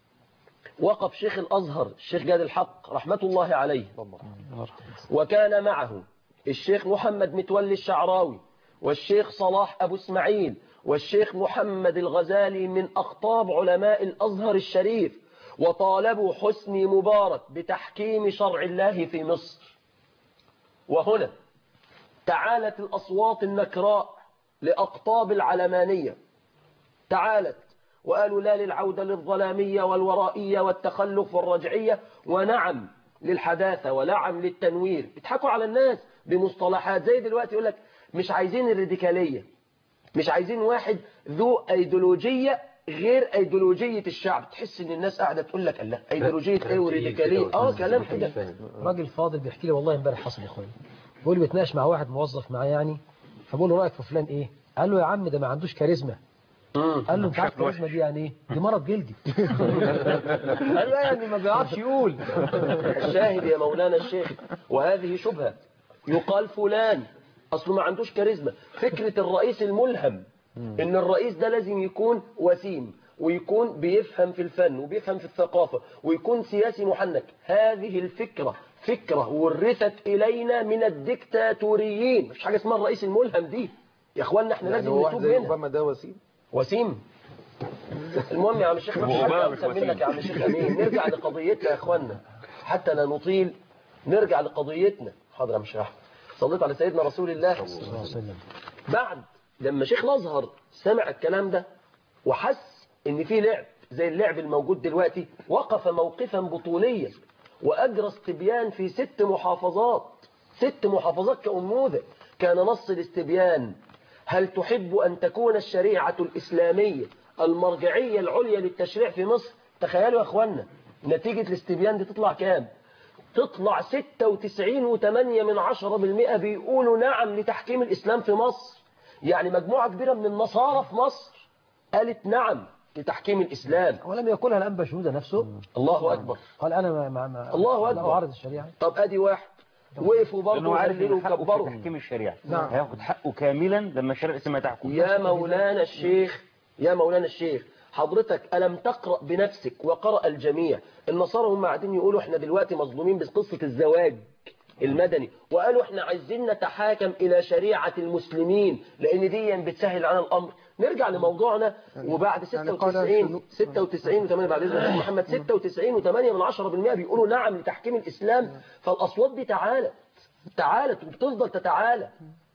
وقف شيخ الأزهر الشيخ جاد الحق رحمة الله عليه وكان معه الشيخ محمد متولي الشعراوي والشيخ صلاح أبو اسماعيل والشيخ محمد الغزالي من أخطاب علماء الأزهر الشريف وطالبوا حسني مبارك بتحكيم شرع الله في مصر وهنا تعالت الأصوات النكراء لأقطاب العلمانية تعالت وقالوا لا للعودة للظلامية والورائية والتخلف والرجعية ونعم للحداثة ونعم للتنوير بيضحكوا على الناس بمصطلحات زي دلوقتي يقول لك مش عايزين الراديكالية مش عايزين واحد ذو ايديولوجية غير ايديولوجية الشعب تحس ان الناس قاعدة تقول لك الله ايديولوجية ايه وراديكالية اه كلام كده راجل فاضل بيحكي لي والله امبارح حصل يا اخويا بيقول لي بيتناقش مع واحد موظف معاه يعني فبقول له رايك في فلان ايه قال له يا عم ده ما عندوش كاريزما قال له انت عارف كاريزما دي يعني ايه دي مرض جلدي قال له يعني ما بيعرفش يقول الشاهد يا مولانا الشيخ وهذه شبهة يقال فلان أصله ما عندوش كاريزما فكرة الرئيس الملهم إن الرئيس ده لازم يكون وسيم ويكون بيفهم في الفن وبيفهم في الثقافة ويكون سياسي محنك هذه الفكرة فكرة ورثت إلينا من الدكتاتوريين مفيش حاجة اسمها الرئيس الملهم دي يا اخوانا احنا يعني لازم هو واحد نتوب زي منها اوباما ده وسيم وسيم المهم يا عم الشيخ مفيش حاجة أحسن منك يا عم الشيخ أمين نرجع لقضيتنا يا إخوانا حتى لا نطيل نرجع لقضيتنا حاضر يا عم الشيخ أحمد صليت على سيدنا رسول الله صلى الله عليه وسلم بعد لما شيخ الازهر سمع الكلام ده وحس ان في لعب زي اللعب الموجود دلوقتي وقف موقفا بطوليا واجرى استبيان في ست محافظات ست محافظات كأنموذج كان نص الاستبيان هل تحب أن تكون الشريعة الإسلامية المرجعية العليا للتشريع في مصر تخيلوا يا اخوانا نتيجة الاستبيان دي تطلع كام تطلع 96 و8 من 10 بالمئة بيقولوا نعم لتحكيم الإسلام في مصر يعني مجموعة كبيرة من النصارى في مصر قالت نعم لتحكيم الإسلام ولم يقولها الأنبا شهودة نفسه الله أكبر قال أنا ما ما ما الله لا أكبر. أعارض الشريعة طب أدي واحد وقفوا لأنه برضه عارف وهللوا إن حقه في وكبروا تحكيم الشريعة نعم. هياخد حقه كاملا لما الشريعة الإسلامية تحكم يا مولانا الشيخ يا مولانا الشيخ حضرتك ألم تقرأ بنفسك وقرأ الجميع النصارى هم قاعدين يقولوا احنا دلوقتي مظلومين بقصة الزواج المدني وقالوا احنا عايزين نتحاكم إلى شريعة المسلمين لأن دي بتسهل على الأمر نرجع لموضوعنا وبعد يعني قال 96 96 و8 بعد إذن الشيخ محمد 96 و8 من 10% بيقولوا نعم لتحكيم الإسلام فالأصوات دي تعالت تعالت وبتفضل تتعالى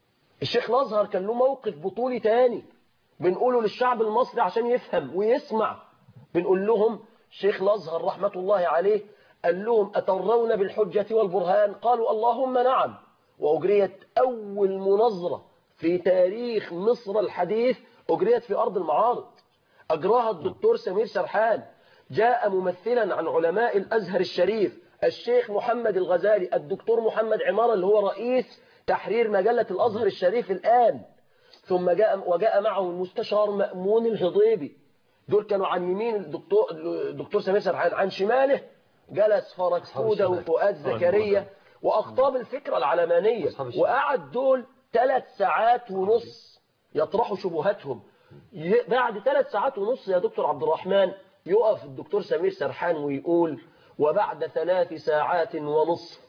الشيخ الازهر كان له موقف بطولي تاني بنقوله للشعب المصري عشان يفهم ويسمع بنقول لهم شيخ الازهر رحمة الله عليه قال لهم أترون بالحجة والبرهان قالوا اللهم نعم وأجريت أول مناظرة في تاريخ مصر الحديث أجريت في أرض المعارض أجراها الدكتور سمير سرحان جاء ممثلا عن علماء الأزهر الشريف الشيخ محمد الغزالي الدكتور محمد عمارة اللي هو رئيس تحرير مجلة الأزهر الشريف الآن ثم جاء وجاء معه المستشار مأمون الهضيبي دول كانوا عن يمين الدكتور الدكتور سمير سرحان عن شماله جلس فرج فودة وفؤاد زكريا وأخطاب الفكرة العلمانية وقعد دول ثلاث ساعات ونص يطرحوا شبهاتهم ي- بعد ثلاث ساعات ونص يا دكتور عبد الرحمن يقف الدكتور سمير سرحان ويقول وبعد ثلاث ساعات ونصف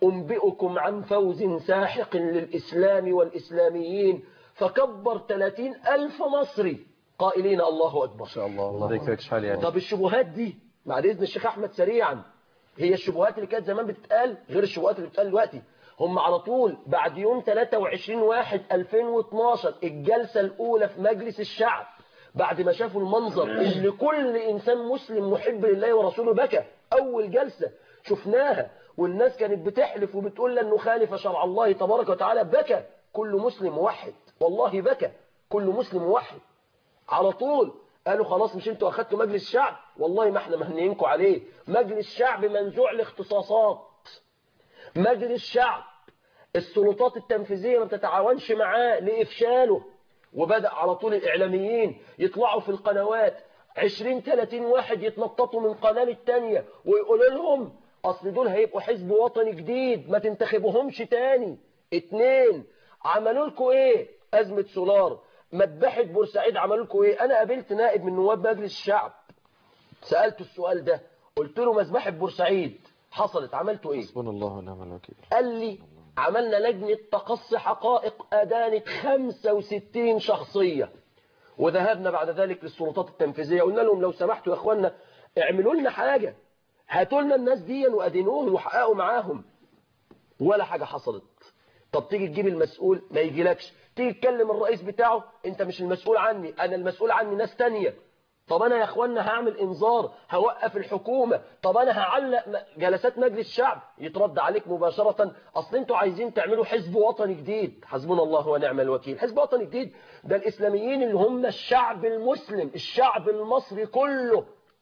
أنبئكم عن فوز ساحق للإسلام والإسلاميين فكبر 30 ألف مصري قائلين الله أكبر ما شاء الله الله يكفيك شحال يعني طب الشبهات دي بعد إذن الشيخ أحمد سريعا هي الشبهات اللي كانت زمان بتتقال غير الشبهات اللي بتتقال دلوقتي هم على طول بعد يوم 23 واحد 2012 الجلسة الأولى في مجلس الشعب بعد ما شافوا المنظر اللي كل إنسان مسلم محب لله ورسوله بكى أول جلسة شفناها والناس كانت بتحلف وبتقول لن نخالف شرع الله تبارك وتعالى بكى كل مسلم موحد والله بكى كل مسلم موحد على طول قالوا خلاص مش انتوا اخدتوا مجلس الشعب والله ما احنا مهنيينكم عليه مجلس الشعب منزوع الاختصاصات مجلس الشعب السلطات التنفيذية ما بتتعاونش معاه لإفشاله وبدأ على طول الإعلاميين يطلعوا في القنوات 20 30 واحد يتنططوا من قناة للتانية ويقولوا لهم أصل دول هيبقوا حزب وطني جديد ما تنتخبوهمش تاني اتنين عملوا لكم ايه أزمة سولار مذبحة بورسعيد عملوا لكم ايه أنا قابلت نائب من نواب مجلس الشعب سألته السؤال ده قلت له مذبحة بورسعيد حصلت عملتوا ايه حسبنا الله ونعم الوكيل قال لي عملنا لجنة تقصي حقائق أدانت 65 شخصية وذهبنا بعد ذلك للسلطات التنفيذية قلنا لهم لو سمحتوا يا أخوانا اعملوا لنا حاجة هاتوا لنا الناس دي وأدينوهم وحققوا معاهم ولا حاجة حصلت طب تيجي تجيب المسؤول ما يجيلكش تيجي تكلم الرئيس بتاعه انت مش المسؤول عني انا المسؤول عني ناس تانية طب انا يا اخوانا هعمل انذار هوقف الحكومة طب انا هعلق م- جلسات مجلس الشعب يترد عليك مباشرة اصل انتوا عايزين تعملوا حزب وطني جديد حسبنا الله ونعم الوكيل حزب وطني جديد ده الاسلاميين اللي هم الشعب المسلم الشعب المصري كله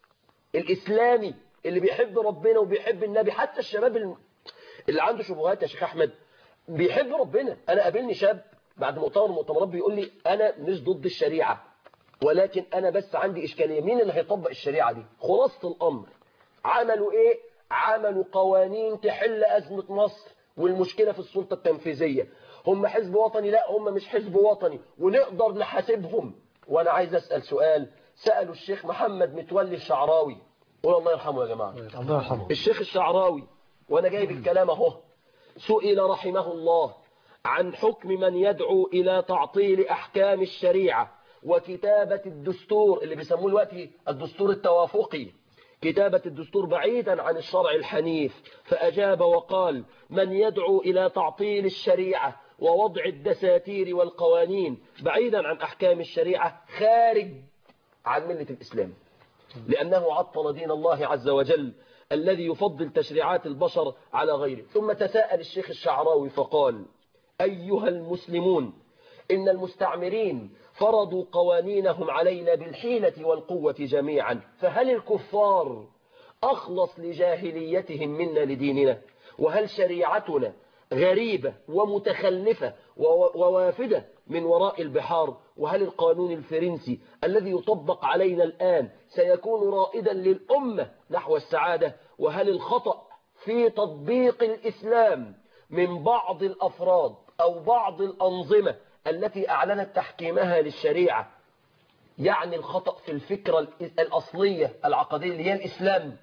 الاسلامي اللي بيحب ربنا وبيحب النبي حتى الشباب الم- اللي عنده شبهات يا شيخ احمد بيحب ربنا انا قابلني شاب بعد مؤتمر مؤتمرات بيقول لي انا مش ضد الشريعه ولكن انا بس عندي اشكاليه مين اللي هيطبق الشريعه دي خلاصه الامر عملوا ايه عملوا قوانين تحل ازمه مصر والمشكله في السلطه التنفيذيه هم حزب وطني لا هم مش حزب وطني ونقدر نحاسبهم وانا عايز اسال سؤال سالوا الشيخ محمد متولي الشعراوي قول الله يرحمه يا جماعه الله يرحمه الشيخ الشعراوي وانا جايب الكلام اهو سئل رحمه الله عن حكم من يدعو إلى تعطيل أحكام الشريعة وكتابة الدستور اللي بيسموه دلوقتي الدستور التوافقي كتابة الدستور بعيدا عن الشرع الحنيف فأجاب وقال من يدعو إلى تعطيل الشريعة ووضع الدساتير والقوانين بعيدا عن أحكام الشريعة خارج عن ملة الإسلام لأنه عطل دين الله عز وجل الذي يفضل تشريعات البشر على غيره ثم تساءل الشيخ الشعراوي فقال أيها المسلمون إن المستعمرين فرضوا قوانينهم علينا بالحيلة والقوة جميعا فهل الكفار أخلص لجاهليتهم منا لديننا وهل شريعتنا غريبة ومتخلفة وو- ووافدة من وراء البحار وهل القانون الفرنسي الذي يطبق علينا الآن سيكون رائدا للأمة نحو السعادة وهل الخطأ في تطبيق الإسلام من بعض الأفراد أو بعض الأنظمة التي أعلنت تحكيمها للشريعة يعني الخطأ في الفكرة الإ- الأصلية العقدية اللي هي الإسلام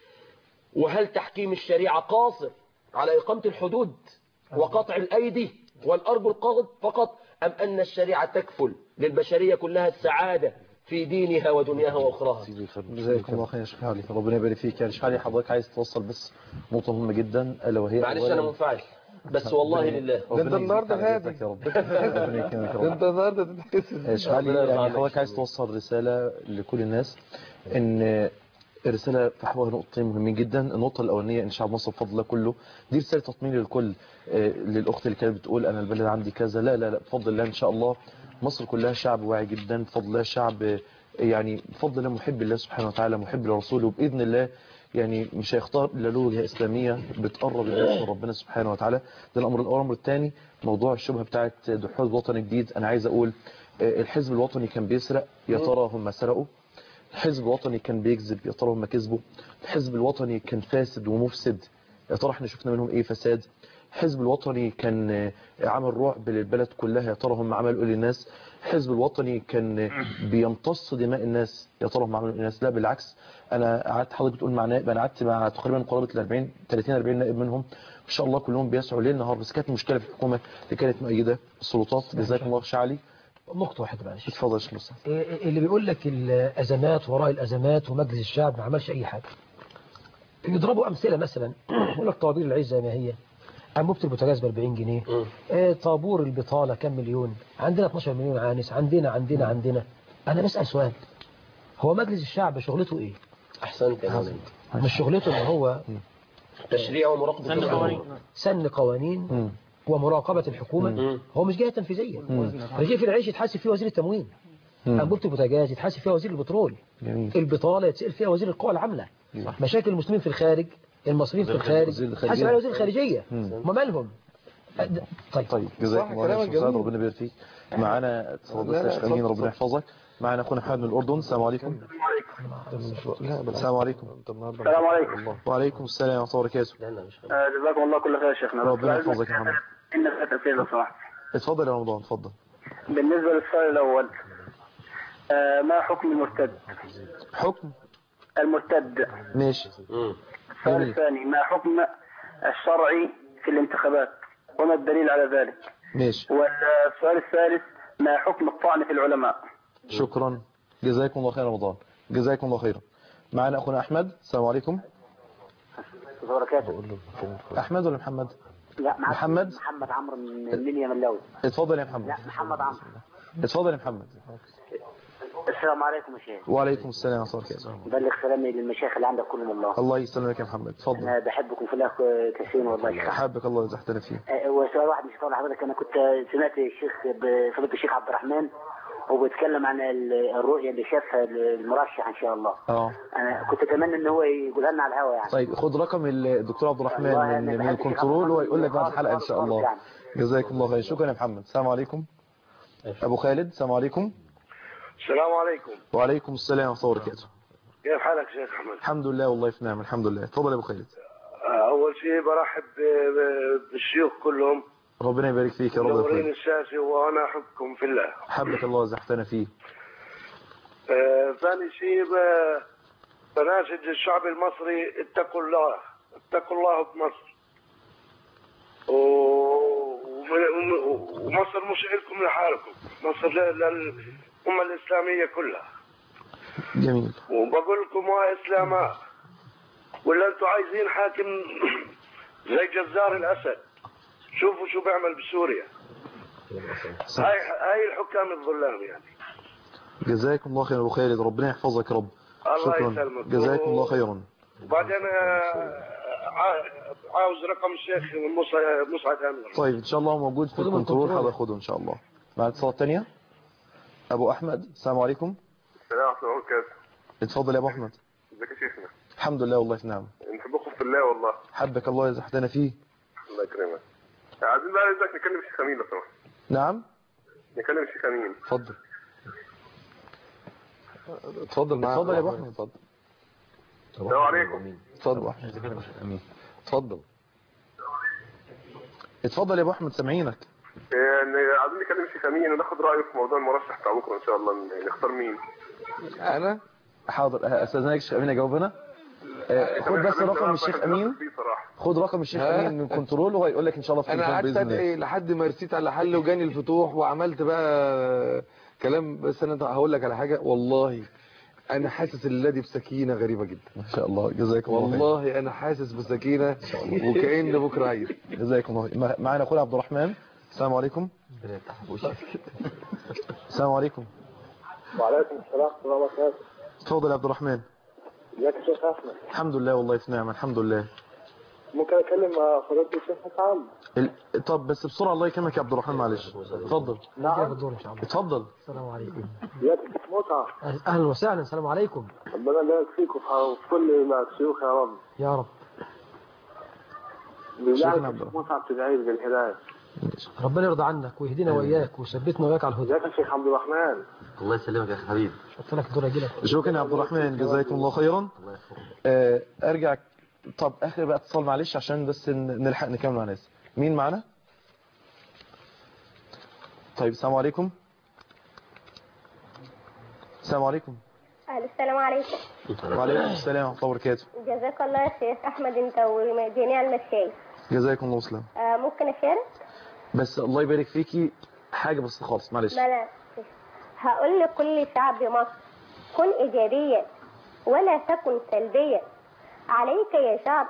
وهل تحكيم الشريعة قاصر على إقامة الحدود وقطع الأيدي والأرجل قاض فقط أم أن الشريعة تكفل للبشرية كلها السعادة في دينها ودنياها وأخراها جزاكم الله خير يا شيخ علي ربنا يبارك فيك يا شيخ علي حضرتك عايز توصل بس نقطة مهمة جدا ألا وهي معلش أولاً- أنا منفعل بس والله لله ربنا انت النهارده يجزيك هادي. حضرتك يا رب ربنا يكرمك يا رب. انت النهارده تتحسن يا شيخ علي ربنا يرضى يعني عنك. حضرتك عايز توصل رسالة لكل الناس ان رسالة في حوار نقطتين مهمين جدا النقطة الأولانية إن شعب مصر بفضل الله كله دي رسالة تطمين للكل آه، للأخت اللي كانت بتقول أنا البلد عندي كذا لا لا لا بفضل الله إن شاء الله مصر كلها شعب واعي جدا بفضل الله شعب آه، يعني بفضل الله محب لله سبحانه وتعالى محب لرسوله وبإذن الله يعني مش هيختار إلا له وجهة إسلامية بتقرب الناس من ربنا سبحانه وتعالى ده الأمر الأول الأمر الثاني موضوع الشبهة بتاعت دحول وطن جديد أنا عايز أقول آه، الحزب الوطني كان بيسرق يا ترى هم سرقوا الحزب الوطني كان بيكذب يا ترى هم كذبوا الحزب الوطني كان فاسد ومفسد يا ترى احنا شفنا منهم ايه فساد الحزب الوطني كان آه، عمل رعب للبلد كلها يا ترى هم عملوا ايه للناس الحزب الوطني كان آه، بيمتص دماء الناس يا ترى هم عملوا ايه للناس لا بالعكس انا قعدت حضرتك بتقول مع نائب انا قعدت مع تقريبا قرابه ال 40 30 40 نائب منهم ما شاء الله كلهم بيسعوا ليل نهار بس كانت مشكله في الحكومه اللي كانت مؤيده السلطات جزاكم الله خير علي نقطة واحدة معلش اتفضل يا شيخ مصطفى إيه- اللي بيقول لك الأزمات وراء الأزمات ومجلس الشعب ما عملش أي حاجة يضربوا أمثلة مثلا يقول لك طوابير العيش زي ما هي أنبوبة البوتاجاز ب 40 جنيه آه، طابور البطالة كم مليون عندنا 12 مليون عانس عندنا عندنا عندنا أنا بسأل سؤال هو مجلس الشعب شغلته إيه؟ أحسنت يا مولانا مش شغلته إن هو تشريع ومراقبة سن القانون. قوانين سن قوانين ومراقبة الحكومة هو مش جهة تنفيذية رغيف العيش يتحاسب فيه وزير التموين أنبوبة البوتاجاز يتحاسب فيها وزير البترول جميل البطالة يتسأل فيها وزير القوى العاملة مشاكل المسلمين في الخارج المصريين في الخارج وزير الخارجية. حاسب على وزير الخارجية ما مالهم أد- طيب طيب جزاكم صح، الله خير كلامك يا شيخ جميل. ربنا يبارك فيك معانا اتصال بس لا، يا لا، شيخ امين اتفضل، ربنا اتفضل. يحفظك معانا اخونا محمد من الاردن السلام عليكم لا بالعكس. السلام عليكم انت النهارده السلام عليكم وعليكم السلام ورحمه الله وبركاته لا لا مش آه، جزاكم الله كل خير يا شيخنا ربنا يحفظك يا محمد إن ثلاث أسئلة لو سمحت اتفضل يا رمضان اتفضل بالنسبة للسؤال الأول آه، ما حكم المرتد حكم المرتد ماشي مم. السؤال جميل. الثاني ما حكم الشرعي في الانتخابات وما الدليل على ذلك ماشي والسؤال الثالث ما حكم الطعن في العلماء شكرا جزاكم الله خير يا رمضان جزاكم الله خيرا معانا اخونا احمد السلام عليكم وبركاته احمد ولا محمد لا معك محمد؟ محمد عمرو من المنيا ملاوي اتفضل يا محمد لا محمد عمرو اتفضل يا محمد السلام عليكم يا شيخ وعليكم السلام ورحمه الله وبركاته بلغ سلامي للمشايخ اللي عندك كلهم الله الله يسلمك يا محمد اتفضل انا بحبكم في الله كثير والله يا شيخ حابك الله يزحتنا فيه آه، وسؤال واحد مش طالع حضرتك انا كنت سمعت الشيخ ب- فضيله الشيخ عبد الرحمن وبيتكلم عن ال- الرؤيه اللي شافها المرشح ان شاء الله اه انا كنت اتمنى ان هو يقولها لنا على الهواء يعني طيب خد رقم الدكتور عبد الرحمن والله من أنا من بحب الكنترول وهو يقول لك بعد خالص الحلقه ان خالص شاء خالص الله يعني. جزاكم الله خير شكرا يا محمد السلام عليكم ابو خالد السلام عليكم السلام عليكم وعليكم السلام ورحمه الله وبركاته كيف حالك شيخ احمد الحمد لله والله في نعم الحمد لله اتفضل يا ابو خالد اول شيء برحب ب- ب- بالشيوخ كلهم ربنا يبارك فيك يا رب يا منورين خالد الشاشه وانا احبكم في الله حبك الله وزحتنا فيه آه، ثاني شيء ب- بناشد الشعب المصري اتقوا الله اتقوا الله بمصر و- وم- وم- ومصر مش لكم لحالكم مصر لل- للأمة الإسلامية كلها جميل وبقول لكم يا اسلاماء ولا انتم عايزين حاكم زي جزار الاسد شوفوا شو بيعمل بسوريا هاي هاي الحكام الظلام يعني جزاكم الله خير يا ابو خالد ربنا يحفظك يا رب الله شكرا يسلمك. جزاكم الله خيرا وبعدين آه، عا- عاوز رقم الشيخ مصع- مسعد انور طيب ان شاء الله هو موجود في خده من الكنترول الكنترول. هباخده ان شاء الله مع اتصالات تانية ابو احمد السلام عليكم السلام ورحمة الله وبركاته اتفضل يا ابو احمد ازيك يا شيخنا الحمد لله والله في نعم نحبكم في الله والله حبك الله اذا احتنا فيه الله يكرمك عايزين بقى عايزك نكلم الشيخ امين لو سمحت نعم نكلم الشيخ امين اتفضل اتفضل معاك اتفضل يا ابو احمد اتفضل السلام عليكم اتفضل اتفضل اتفضل يا ابو احمد سامعينك يعني عايزين نكلم الشيخ امين وناخد رايه في موضوع المرشح بتاع بكره ان شاء الله ن- نختار مين انا حاضر استاذنك الشيخ امين اجاوب انا آه، خد بس رقم الشيخ امين خد رقم الشيخ ها؟ امين من كنترول وهيقول لك ان شاء الله في انا التليفون قعدت باذن الله ادعي لحد ما رسيت على حل وجاني الفتوح وعملت بقى كلام بس انا هقول لك على حاجه والله انا حاسس اللادي بسكينه غريبه جدا ما شاء الله جزاكم الله خير والله انا حاسس بسكينه وكأن بكره عيد جزاكم الله خير. مع- معانا اخونا عبد الرحمن السلام عليكم السلام عليكم وعليكم السلام ورحمة الله وبركاته اتفضل يا عبد الرحمن ازيك يا شيخ أحمد الحمد لله والله في نعمه الحمد لله ممكن أكلم مع فضيلة الشيخ حسام ال... طب بس بسرعه الله يكرمك يا عبد الرحمن معلش اتفضل نعم الدور ان شاء الله اتفضل السلام عليكم ازيك يا شيخ متعة اهلا وسهلا السلام عليكم ربنا يبارك فيك وفي وفي كل ما الشيوخ يا رب يا رب بالله شيخنا عليك عبد يا شيخ متعة بتدعي لي بالهداية ربنا يرضى عنك ويهدينا واياك ويثبتنا وياك على الهدى ازيك يا شيخ عبد الرحمن الله يسلمك يا أخي حبيبي قلت لك الدور يجي لك شكرا يا عبد الرحمن جزاكم الله خيرا آه، ارجع طب اخر بقى اتصال معلش عشان بس ن- نلحق نكمل مع ناس مين معانا طيب السلام عليكم السلام عليكم السلام عليكم وعليكم السلام ورحمه الله وبركاته جزاك الله يا شيخ احمد انت وجميع المشايخ جزاكم الله وسلام آه ممكن اشارك بس الله يبارك فيكي حاجه بس خالص معلش ما انا هقول لكل شعب مصر كن ايجابيا ولا تكن سلبيا عليك يا شعب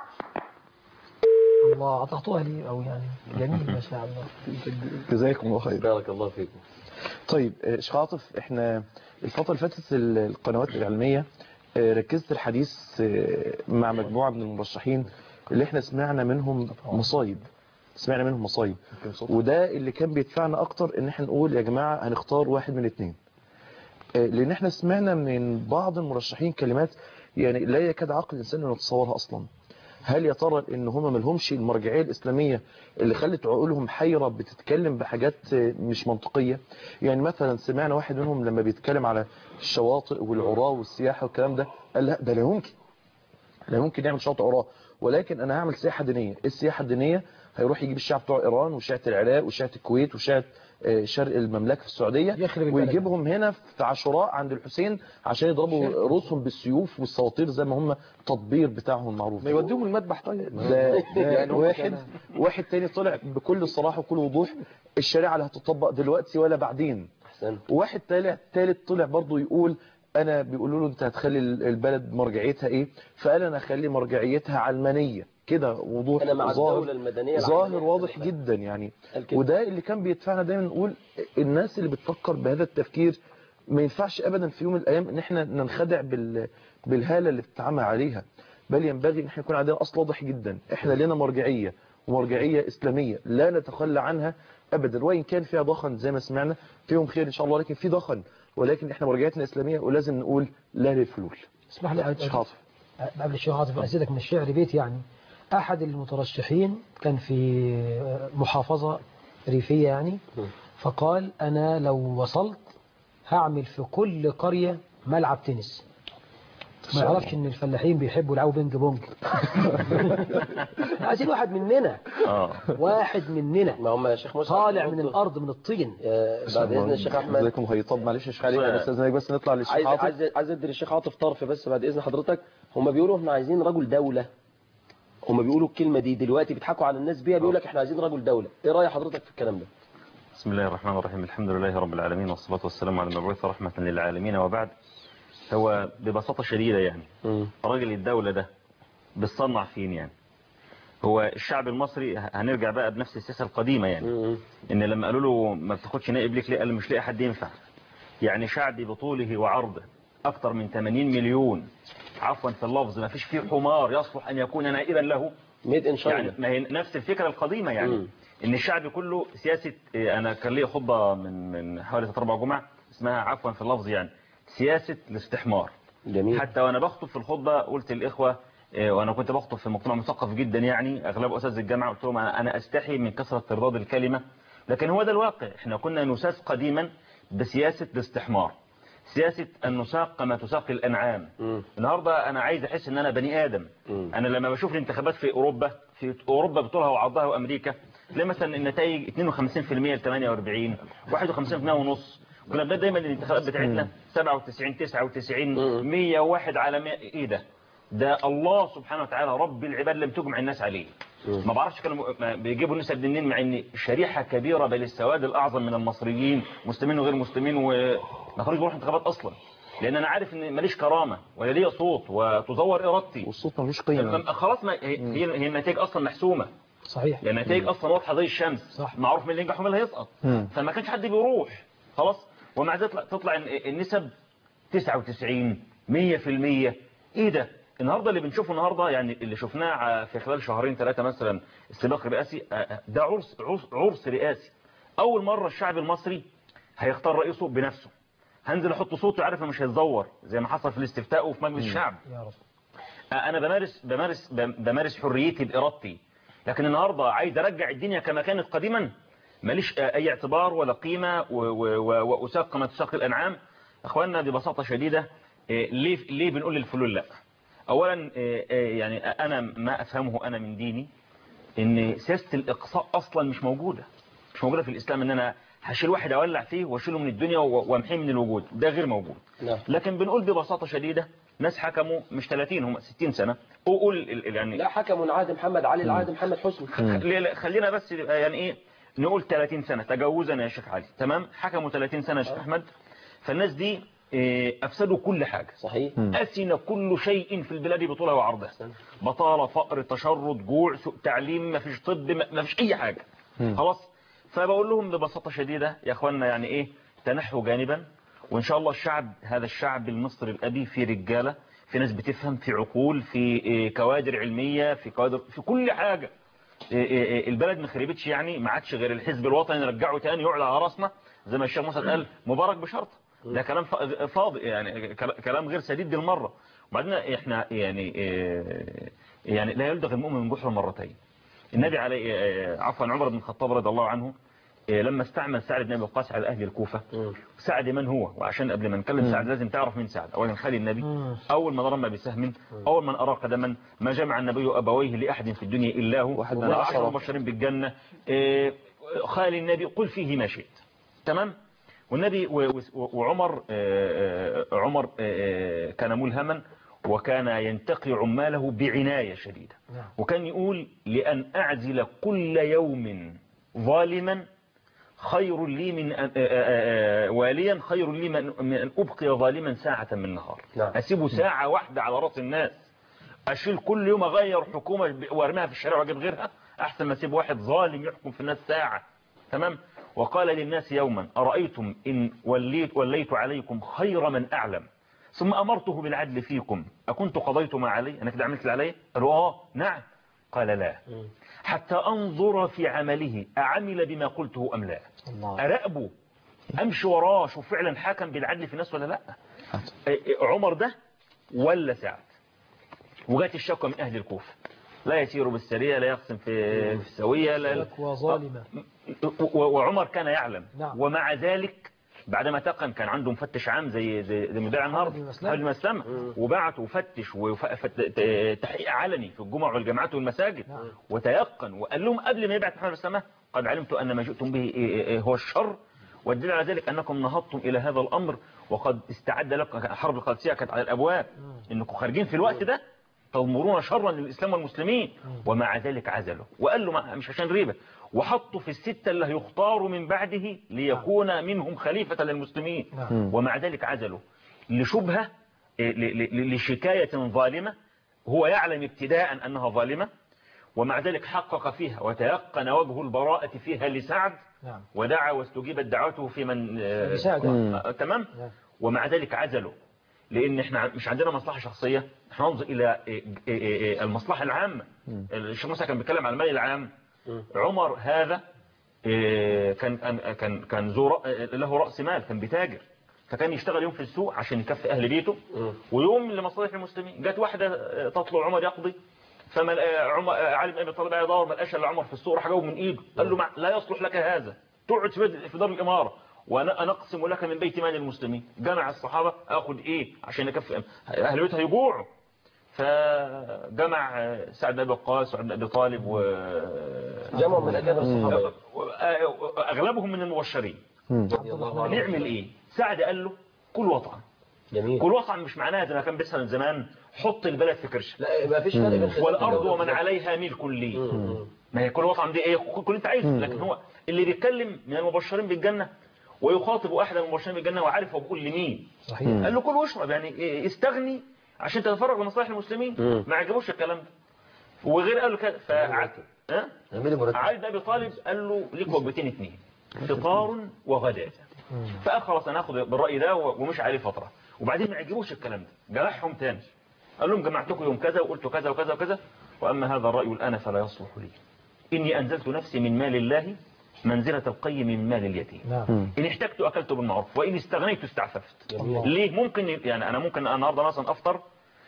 الله اعطيتوها لي او يعني جميل ما شاء الله جزاكم الله خير بارك الله فيكم طيب آه، شيخ عاطف احنا الفترة اللي فاتت ال- القنوات الإعلامية آه، ركزت الحديث آه، مع مجموعة من المرشحين اللي احنا سمعنا منهم مصايب سمعنا منهم مصايب وده اللي كان بيدفعنا اكتر ان احنا نقول يا جماعة هنختار واحد من اتنين آه، لان احنا سمعنا من بعض المرشحين كلمات يعني لا يكاد عقل الانسان انه يتصورها اصلا هل يا ترى ان هم ملهمش المرجعيه الاسلاميه اللي خلت عقولهم حيره بتتكلم بحاجات مش منطقيه يعني مثلا سمعنا واحد منهم لما بيتكلم على الشواطئ والعراة والسياحه والكلام ده قال لا ده لا يمكن لا يمكن نعمل شاطئ عراة ولكن انا هعمل سياحه دينيه إيه السياحه الدينيه هيروح يجيب الشعب بتوع ايران وشيعه العراق وشيعه الكويت وشيعه آه، شرق المملكه في السعوديه البلد. ويجيبهم هنا في عاشوراء عند الحسين عشان يضربوا رؤوسهم بالسيوف والسواطير زي ما هم التطبير بتاعهم المعروف ما يوديهم المذبح طيب ده, ده يعني هم واحد كان- واحد تاني طلع بكل صراحه وكل وضوح الشريعه لا هتطبق دلوقتي ولا بعدين وواحد تالت تالت طلع برضه يقول انا بيقولوا له انت هتخلي البلد مرجعيتها ايه فقال انا هخلي مرجعيتها علمانيه كده وضوح أنا مع ظاهر الدولة المدنية ظاهر العلمانية. واضح جدا يعني الكلمة. وده اللي كان بيدفعنا دايما نقول الناس اللي بتفكر بهذا التفكير ما ينفعش ابدا في يوم من الايام ان احنا ننخدع بال بالهاله اللي بتتعامل عليها بل ينبغي ان احنا يكون عندنا اصل واضح جدا احنا لنا مرجعيه ومرجعيه اسلاميه لا نتخلى عنها ابدا وان كان فيها ضخن زي ما سمعنا فيهم خير ان شاء الله لكن في ضخن ولكن احنا مرجعيتنا اسلاميه ولازم نقول لا للفلول اسمح لي مش حاضر قبل الشيخ عاطف أزيدك من الشعر بيت يعني أحد المترشحين كان في محافظة ريفية يعني فقال أنا لو وصلت هعمل في كل قرية ملعب تنس ما يعرفش ان الفلاحين بيحبوا يلعبوا بينج بونج عايزين واحد مننا اه واحد مننا ما هم يا شيخ موسى طالع من الارض من الطين بعد اذن الشيخ احمد جزاكم الله خير طب معلش يا شيخ علي انا استاذنك بس نطلع للشيخ عايز عاطف عايز عايز ادي للشيخ عاطف طرف بس بعد اذن حضرتك هم بيقولوا احنا عايزين رجل دوله هم بيقولوا الكلمه دي دلوقتي بيضحكوا على الناس بيها بيقول لك احنا عايزين رجل دوله ايه راي حضرتك في الكلام ده بسم الله الرحمن الرحيم الحمد لله رب العالمين والصلاة والسلام على المبعوث رحمة للعالمين وبعد هو ببساطة شديدة يعني راجل الدولة ده بتصنع فين يعني هو الشعب المصري هنرجع بقى بنفس السياسة القديمة يعني ان لما قالوا له ما بتاخدش نائب ليك ليه قال له مش لاقي حد ينفع يعني شعبي بطوله وعرضه اكتر من 80 مليون عفوا في اللفظ ما فيش فيه حمار يصلح ان يكون نائبا له ميد ان يعني ما هي نفس الفكرة القديمة يعني ان الشعب كله سياسة إيه، انا كان لي خطبة من من حوالي ثلاث اربع جمع اسمها عفوا في اللفظ يعني سياسة الاستحمار جميل حتى وانا بخطب في الخطبة قلت للاخوة إيه، وانا كنت بخطب في مجتمع مثقف جدا يعني اغلب اساتذه الجامعه قلت لهم انا أنا استحي من كثره ترداد الكلمه لكن هو ده الواقع احنا كنا نساس قديما بسياسه الاستحمار سياسه ان نساق كما تساق الانعام النهارده انا عايز احس ان انا بني ادم انا لما بشوف الانتخابات في اوروبا في اوروبا بطولها وعرضها وامريكا تلاقي مثلا النتائج 52% ل 48 51% ونص كنا بنلاقي دايما الانتخابات بتاعتنا 97 99 101 على 100 ايه ده ده الله سبحانه وتعالى رب العباد لم تجمع الناس عليه ما بعرفش كانوا ما بيجيبوا النسب منين مع ان شريحه كبيره بل السواد الاعظم من المصريين مسلمين وغير مسلمين وما كانوش بيروحوا انتخابات اصلا لان انا عارف ان ماليش كرامه ولا ليا صوت وتزور ارادتي والصوت ملوش قيمه خلاص ما هي هي هي النتائج اصلا محسومه صحيح لان النتائج اصلا واضحه زي الشمس صح. معروف مين اللي ينجح ومين اللي هيسقط مم. فما كانش حد بيروح خلاص ومع ذلك تطلع, تطلع إن- النسب 99 100% ايه ده النهارده اللي بنشوفه النهارده يعني اللي شفناه ع- في خلال شهرين ثلاثه مثلا السباق الرئاسي آه، آه، ده عرس عرس, عرس رئاسي اول مره الشعب المصري هيختار رئيسه بنفسه هنزل احط صوتي عارف إنه مش هيتزور زي ما حصل في الاستفتاء وفي مجلس الشعب يا رب انا بمارس بمارس بمارس حريتي بارادتي لكن النهارده عايز ارجع الدنيا كما كانت قديما ماليش اي اعتبار ولا قيمه و- و- و- واساق كما تساق الانعام اخواننا ببساطه شديده إيه، ليه ليه بنقول للفلول لا اولا إيه، إيه، يعني انا ما افهمه انا من ديني ان سياسه الاقصاء اصلا مش موجوده مش موجوده في الاسلام ان انا هشيل واحد اولع فيه واشيله من الدنيا و- وامحيه من الوجود ده غير موجود نعم لكن بنقول ببساطه شديده ناس حكموا مش 30 هم 60 سنه وقول ال- ال- يعني لا حكموا العهد محمد علي العهد محمد حسني خلي- خلينا بس يبقى يعني ايه نقول 30 سنة تجاوزا يا شيخ علي تمام حكموا 30 سنة يا شيخ احمد فالناس دي إيه، افسدوا كل حاجة صحيح أسن كل شيء في البلاد بطولها وعرضها بطالة فقر تشرد جوع سوء تعليم ما فيش طب ما ما فيش اي حاجة خلاص فبقول لهم ببساطة شديدة يا اخوانا يعني ايه تنحوا جانبا وان شاء الله الشعب هذا الشعب المصري الابي في رجالة في ناس بتفهم في عقول في إيه، كوادر علمية في كوادر في كل حاجة إيه إيه إيه البلد ما خربتش يعني ما عادش غير الحزب الوطني نرجعه تاني يعلى على راسنا زي ما الشيخ موسى قال مبارك بشرط ده كلام فا- فاضي يعني كلا- كلام غير سديد بالمره وبعدين احنا يعني إيه، يعني لا يلدغ المؤمن من بحر مرتين النبي عليه إيه، عفوا عمر بن الخطاب رضي الله عنه إيه، لما استعمل سعد بن ابي وقاص على اهل الكوفه سعد من هو وعشان قبل ما نتكلم سعد لازم تعرف مين سعد اولا خالي النبي اول من رمى بسهم اول من اراق دما ما جمع النبي ابويه لاحد في الدنيا الا هو واحد من من العشرة. عشر مبشرين بالجنه إيه، خالي النبي قل فيه ما شئت تمام والنبي و- و- وعمر آه، آه، عمر آه، آه، كان ملهما وكان ينتقي عماله بعناية شديدة نعم. وكان يقول لأن أعزل كل يوم ظالما خير لي من أن آه، آه، آه، واليا خير لي من من أن أبقي ظالما ساعة من نهار نعم. أسيبه ساعة واحدة على رأس الناس أشيل كل يوم أغير حكومة ب- وأرميها في الشارع وأجيب غيرها أحسن ما أسيب واحد ظالم يحكم في الناس ساعة تمام وقال للناس يوما أرأيتم إن وليت, وليت عليكم خير من أعلم ثم أمرته بالعدل فيكم أكنت قضيت ما علي أنا كده عملت اللي علي قالوا آه نعم قال لا حتى أنظر في عمله أعمل بما قلته أم لا الله أراقبه أمشي وراه شوف فعلا حكم بالعدل في الناس ولا لا إيه، إيه، عمر ده ولا سعد وجات الشكوى من أهل الكوفة لا يسير بالسرية لا يقسم في في السوية لا شكوى ظالمة و- وعمر كان يعلم نعم. ومع ذلك بعدما تقن كان عنده مفتش عام زي زي زي مدعي النهارده بن مسلمة. خالد بن مسلمة وبعت وفتش وتحقيق علني في الجمع والجامعات والمساجد نعم. وتيقن وقال لهم قبل ما يبعث محمد بن مسلمة قد علمت ان ما جئتم به إيه- إيه- إيه هو الشر والدليل على ذلك انكم نهضتم الى هذا الامر وقد استعد لكم حرب القادسيه كانت على الابواب انكم خارجين في الوقت ده تضمرون شرا للإسلام والمسلمين ومع ذلك عزلوا وقال له ما- مش عشان ريبة وحطوا في الستة اللي هيختاروا من بعده ليكون منهم خليفة للمسلمين نعم. ومع ذلك عزلوا لشبهة ل- ل- لشكاية ظالمة هو يعلم ابتداء أنها ظالمة ومع ذلك حقق فيها وتيقن وجه البراءة فيها لسعد نعم ودعا واستجيبت دعوته في من آه، لسعد. آه، تمام نعم. ومع ذلك عزلوا لان احنا مش عندنا مصلحه شخصيه احنا ننظر الى إيه- إيه- إيه المصلحه العامه الشيخ موسى كان بيتكلم عن المال العام عمر هذا إيه، كان كان كان كان ذو رأ- له رأس مال كان بيتاجر فكان يشتغل يوم في السوق عشان يكفي أهل بيته ويوم لمصالح المسلمين جت واحدة آه، تطلع عمر يقضي فما لقى عمر آه، علي بن ابي طالب قاعد يدور ما لقاش الا عمر في السوق راح جاوب من ايده قال له مع- لا يصلح لك هذا تقعد في بيت- في دار الاماره وانا انا اقسم لك من بيت مال المسلمين جمع الصحابه اخد ايه عشان يكفي اهل بيته هيجوعوا فجمع آه، سعد بن ابي وقاص وعبد بن ابي طالب و جمعوا من أكابر الصحابة. اغلبهم من المبشرين نعمل ايه سعد قال له كل وطعا جميل كل وطعا مش معناها زي ما كان بيحصل زمان حط البلد في كرش لا ما فيش فرق بين خدمة والارض الدولة ومن والخدمة. عليها ملك لي ما هي كل وطعا دي ايه كل اللي انت عايزه لكن هو اللي بيتكلم من المبشرين بالجنه ويخاطب احد المبشرين بالجنه وعارف هو بيقول لمين صحيح قال له كل واشرب يعني إيه، استغني عشان تتفرغ لمصالح المسلمين مم. ما عجبوش الكلام ده وغير قال له كده فع- ها اعملي مرتب علي بن ابي طالب قال له ليك وجبتين اثنين فطار وغداء فقال خلاص انا هاخد بالراي ده ومش عليه فتره وبعدين ما عجبوش الكلام ده جرحهم تاني قال لهم جمعتكم يوم كذا وقلت كذا وكذا وكذا واما هذا الراي الان فلا يصلح لي اني انزلت نفسي من مال الله منزله القيم من مال اليتيم نعم إن احتجت أكلت بالمعروف وإن استغنيت استعففت جميل. ليه ممكن يعني أنا ممكن النهاردة مثلا أفطر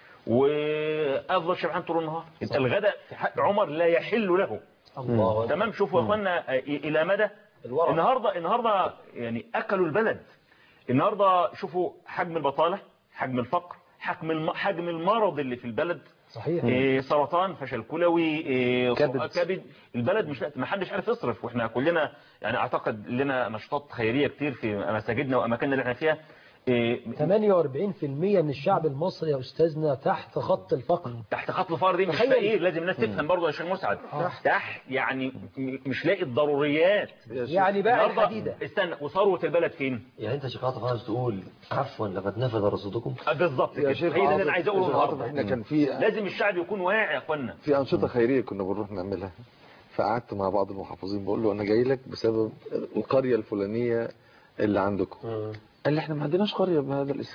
وأفضل شبعان طول النهار يبقى الغداء في حق عمر لا يحل له الله تمام شوفوا يا اخوانا آه، إلى مدى الورع. النهاردة النهاردة يعني أكلوا البلد النهاردة شوفوا حجم البطالة حجم الفقر حجم الم- حجم المرض اللي في البلد صحيح إيه سرطان فشل كلوي إيه كبد. كبد البلد مش ما حدش عارف يصرف واحنا كلنا يعني اعتقد لنا نشاطات خيريه كتير في مساجدنا واماكننا اللي احنا فيها إيه 48% من الشعب المصري يا أستاذنا تحت خط الفقر تحت خط الفقر دي مش تخيل. فقير لازم الناس تفهم برضه يا شيخ مسعد تحت يعني م- مش لاقي الضروريات يعني بقى النهارده الحديدة استنى وثروه البلد فين؟ يعني انت يا شيخ عاطف عاوز تقول عفوا لقد نفذ رصيدكم آه، بالظبط يا كده شيخ هي ده اللي عاطف- انا عايز يا اقوله شيخ عاطف النهارده احنا كان في لازم الشعب يكون واعي يا اخوانا في أنشطة خيرية كنا بنروح نعملها فقعدت مع بعض المحافظين بقول له أنا جاي لك بسبب القرية الفلانية اللي عندكم قال لي احنا ما عندناش قرية بهذا الاسم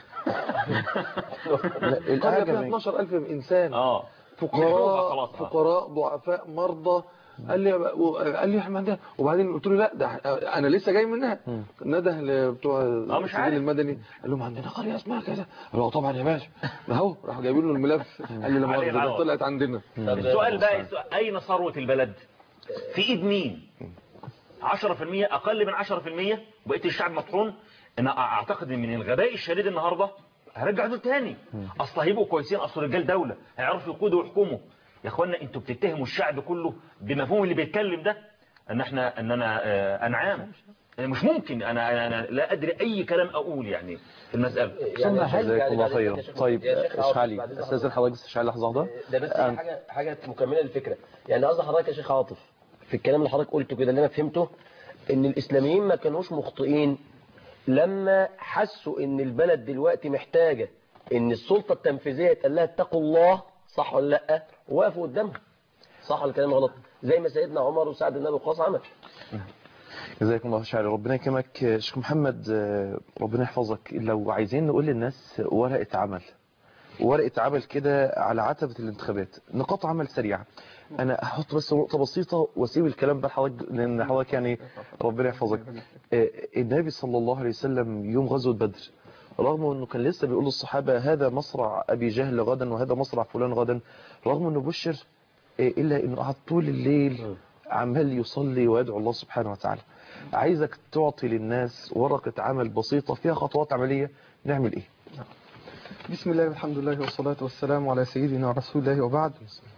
لا، القرية فيها 12000 إنسان اه فقراء مشروع خلاص، آه. فقراء ضعفاء مرضى قال لي قال لي احنا عندنا وبعدين قلت له لا ده انا لسه جاي منها نده لبتوع مش السجل عارف. المدني قال لهم عندنا قريه اسمها كذا قال له طبعا يا باشا ما هو راحوا جايبين له الملف قال لي لما عليه ده العوض. طلعت عندنا السؤال بقى السؤال أين ثروة البلد في إيد مين 10% أقل من 10% وبقية الشعب مطحون أنا أعتقد إن من الغباء الشديد النهاردة هرجع دول تاني أصل هيبقوا كويسين أصل رجال دولة هيعرفوا يقودوا ويحكموا يا إخوانا أنتوا بتتهموا الشعب كله بمفهوم اللي بيتكلم ده أن إحنا أننا آه، أنعام مش ممكن أنا, أنا, أنا لا أدري أي كلام أقول يعني في المسألة ثم هل جزاك الله بعد خيرا إذنك يا شيخ- طيب يا شيخ شيخ عاطف، علي بعد إذن استاذن حضرتك بس شيخ علي لحظه واحده ده بس أنت- حاجة حاجة مكملة للفكرة يعني قصد حضرتك يا شيخ عاطف في الكلام اللي حضرتك قلته كده اللي انا فهمته ان الاسلاميين ما كانوش مخطئين لما حسوا ان البلد دلوقتي محتاجة ان السلطة التنفيذية تقول لها اتقوا الله صح ولا لا وقفوا قدامها صح ولا الكلام غلط زي ما سيدنا عمر وسعد بن ابي وقاص عمل جزاكم الله خير ربنا يكرمك شيخ محمد آه، ربنا يحفظك لو عايزين نقول للناس ورقة عمل ورقة عمل كده على عتبة الانتخابات نقاط عمل سريعة انا هحط بس نقطة بسيطة واسيب الكلام ده لحضرتك لان حضرتك يعني ربنا يحفظك آه، النبي صلى الله عليه وسلم يوم غزوة بدر رغم انه كان لسه بيقول للصحابة هذا مصرع ابي جهل غدا وهذا مصرع فلان غدا رغم انه بشر آه، الا انه قعد طول الليل عمال يصلي ويدعو الله سبحانه وتعالى عايزك تعطي للناس ورقة عمل بسيطة فيها خطوات عملية نعمل ايه بسم الله والحمد لله والصلاة والسلام على سيدنا رسول الله وبعد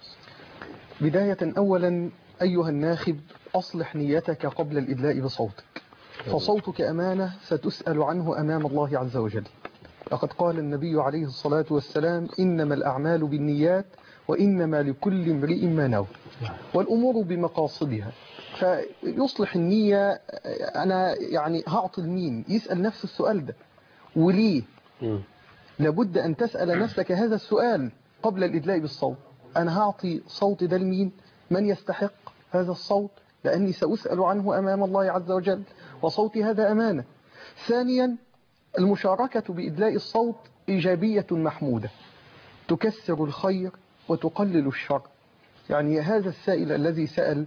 بداية أولا أيها الناخب أصلح نيتك قبل الإدلاء بصوتك فصوتك أمانة ستسأل عنه أمام الله عز وجل لقد قال النبي عليه الصلاة والسلام إنما الأعمال بالنيات وإنما لكل امرئ ما نوى والأمور بمقاصدها فيصلح النية أنا يعني هعطي المين يسأل نفس السؤال ده وليه لابد أن تسأل نفسك هذا السؤال قبل الإدلاء بالصوت أنا هعطي صوتي ده لمين من يستحق هذا الصوت لأني سأسأل عنه أمام الله عز وجل وصوتي هذا أمانة ثانيا المشاركة بإدلاء الصوت إيجابية محمودة تكسر الخير وتقلل الشر يعني هذا السائل الذي سأل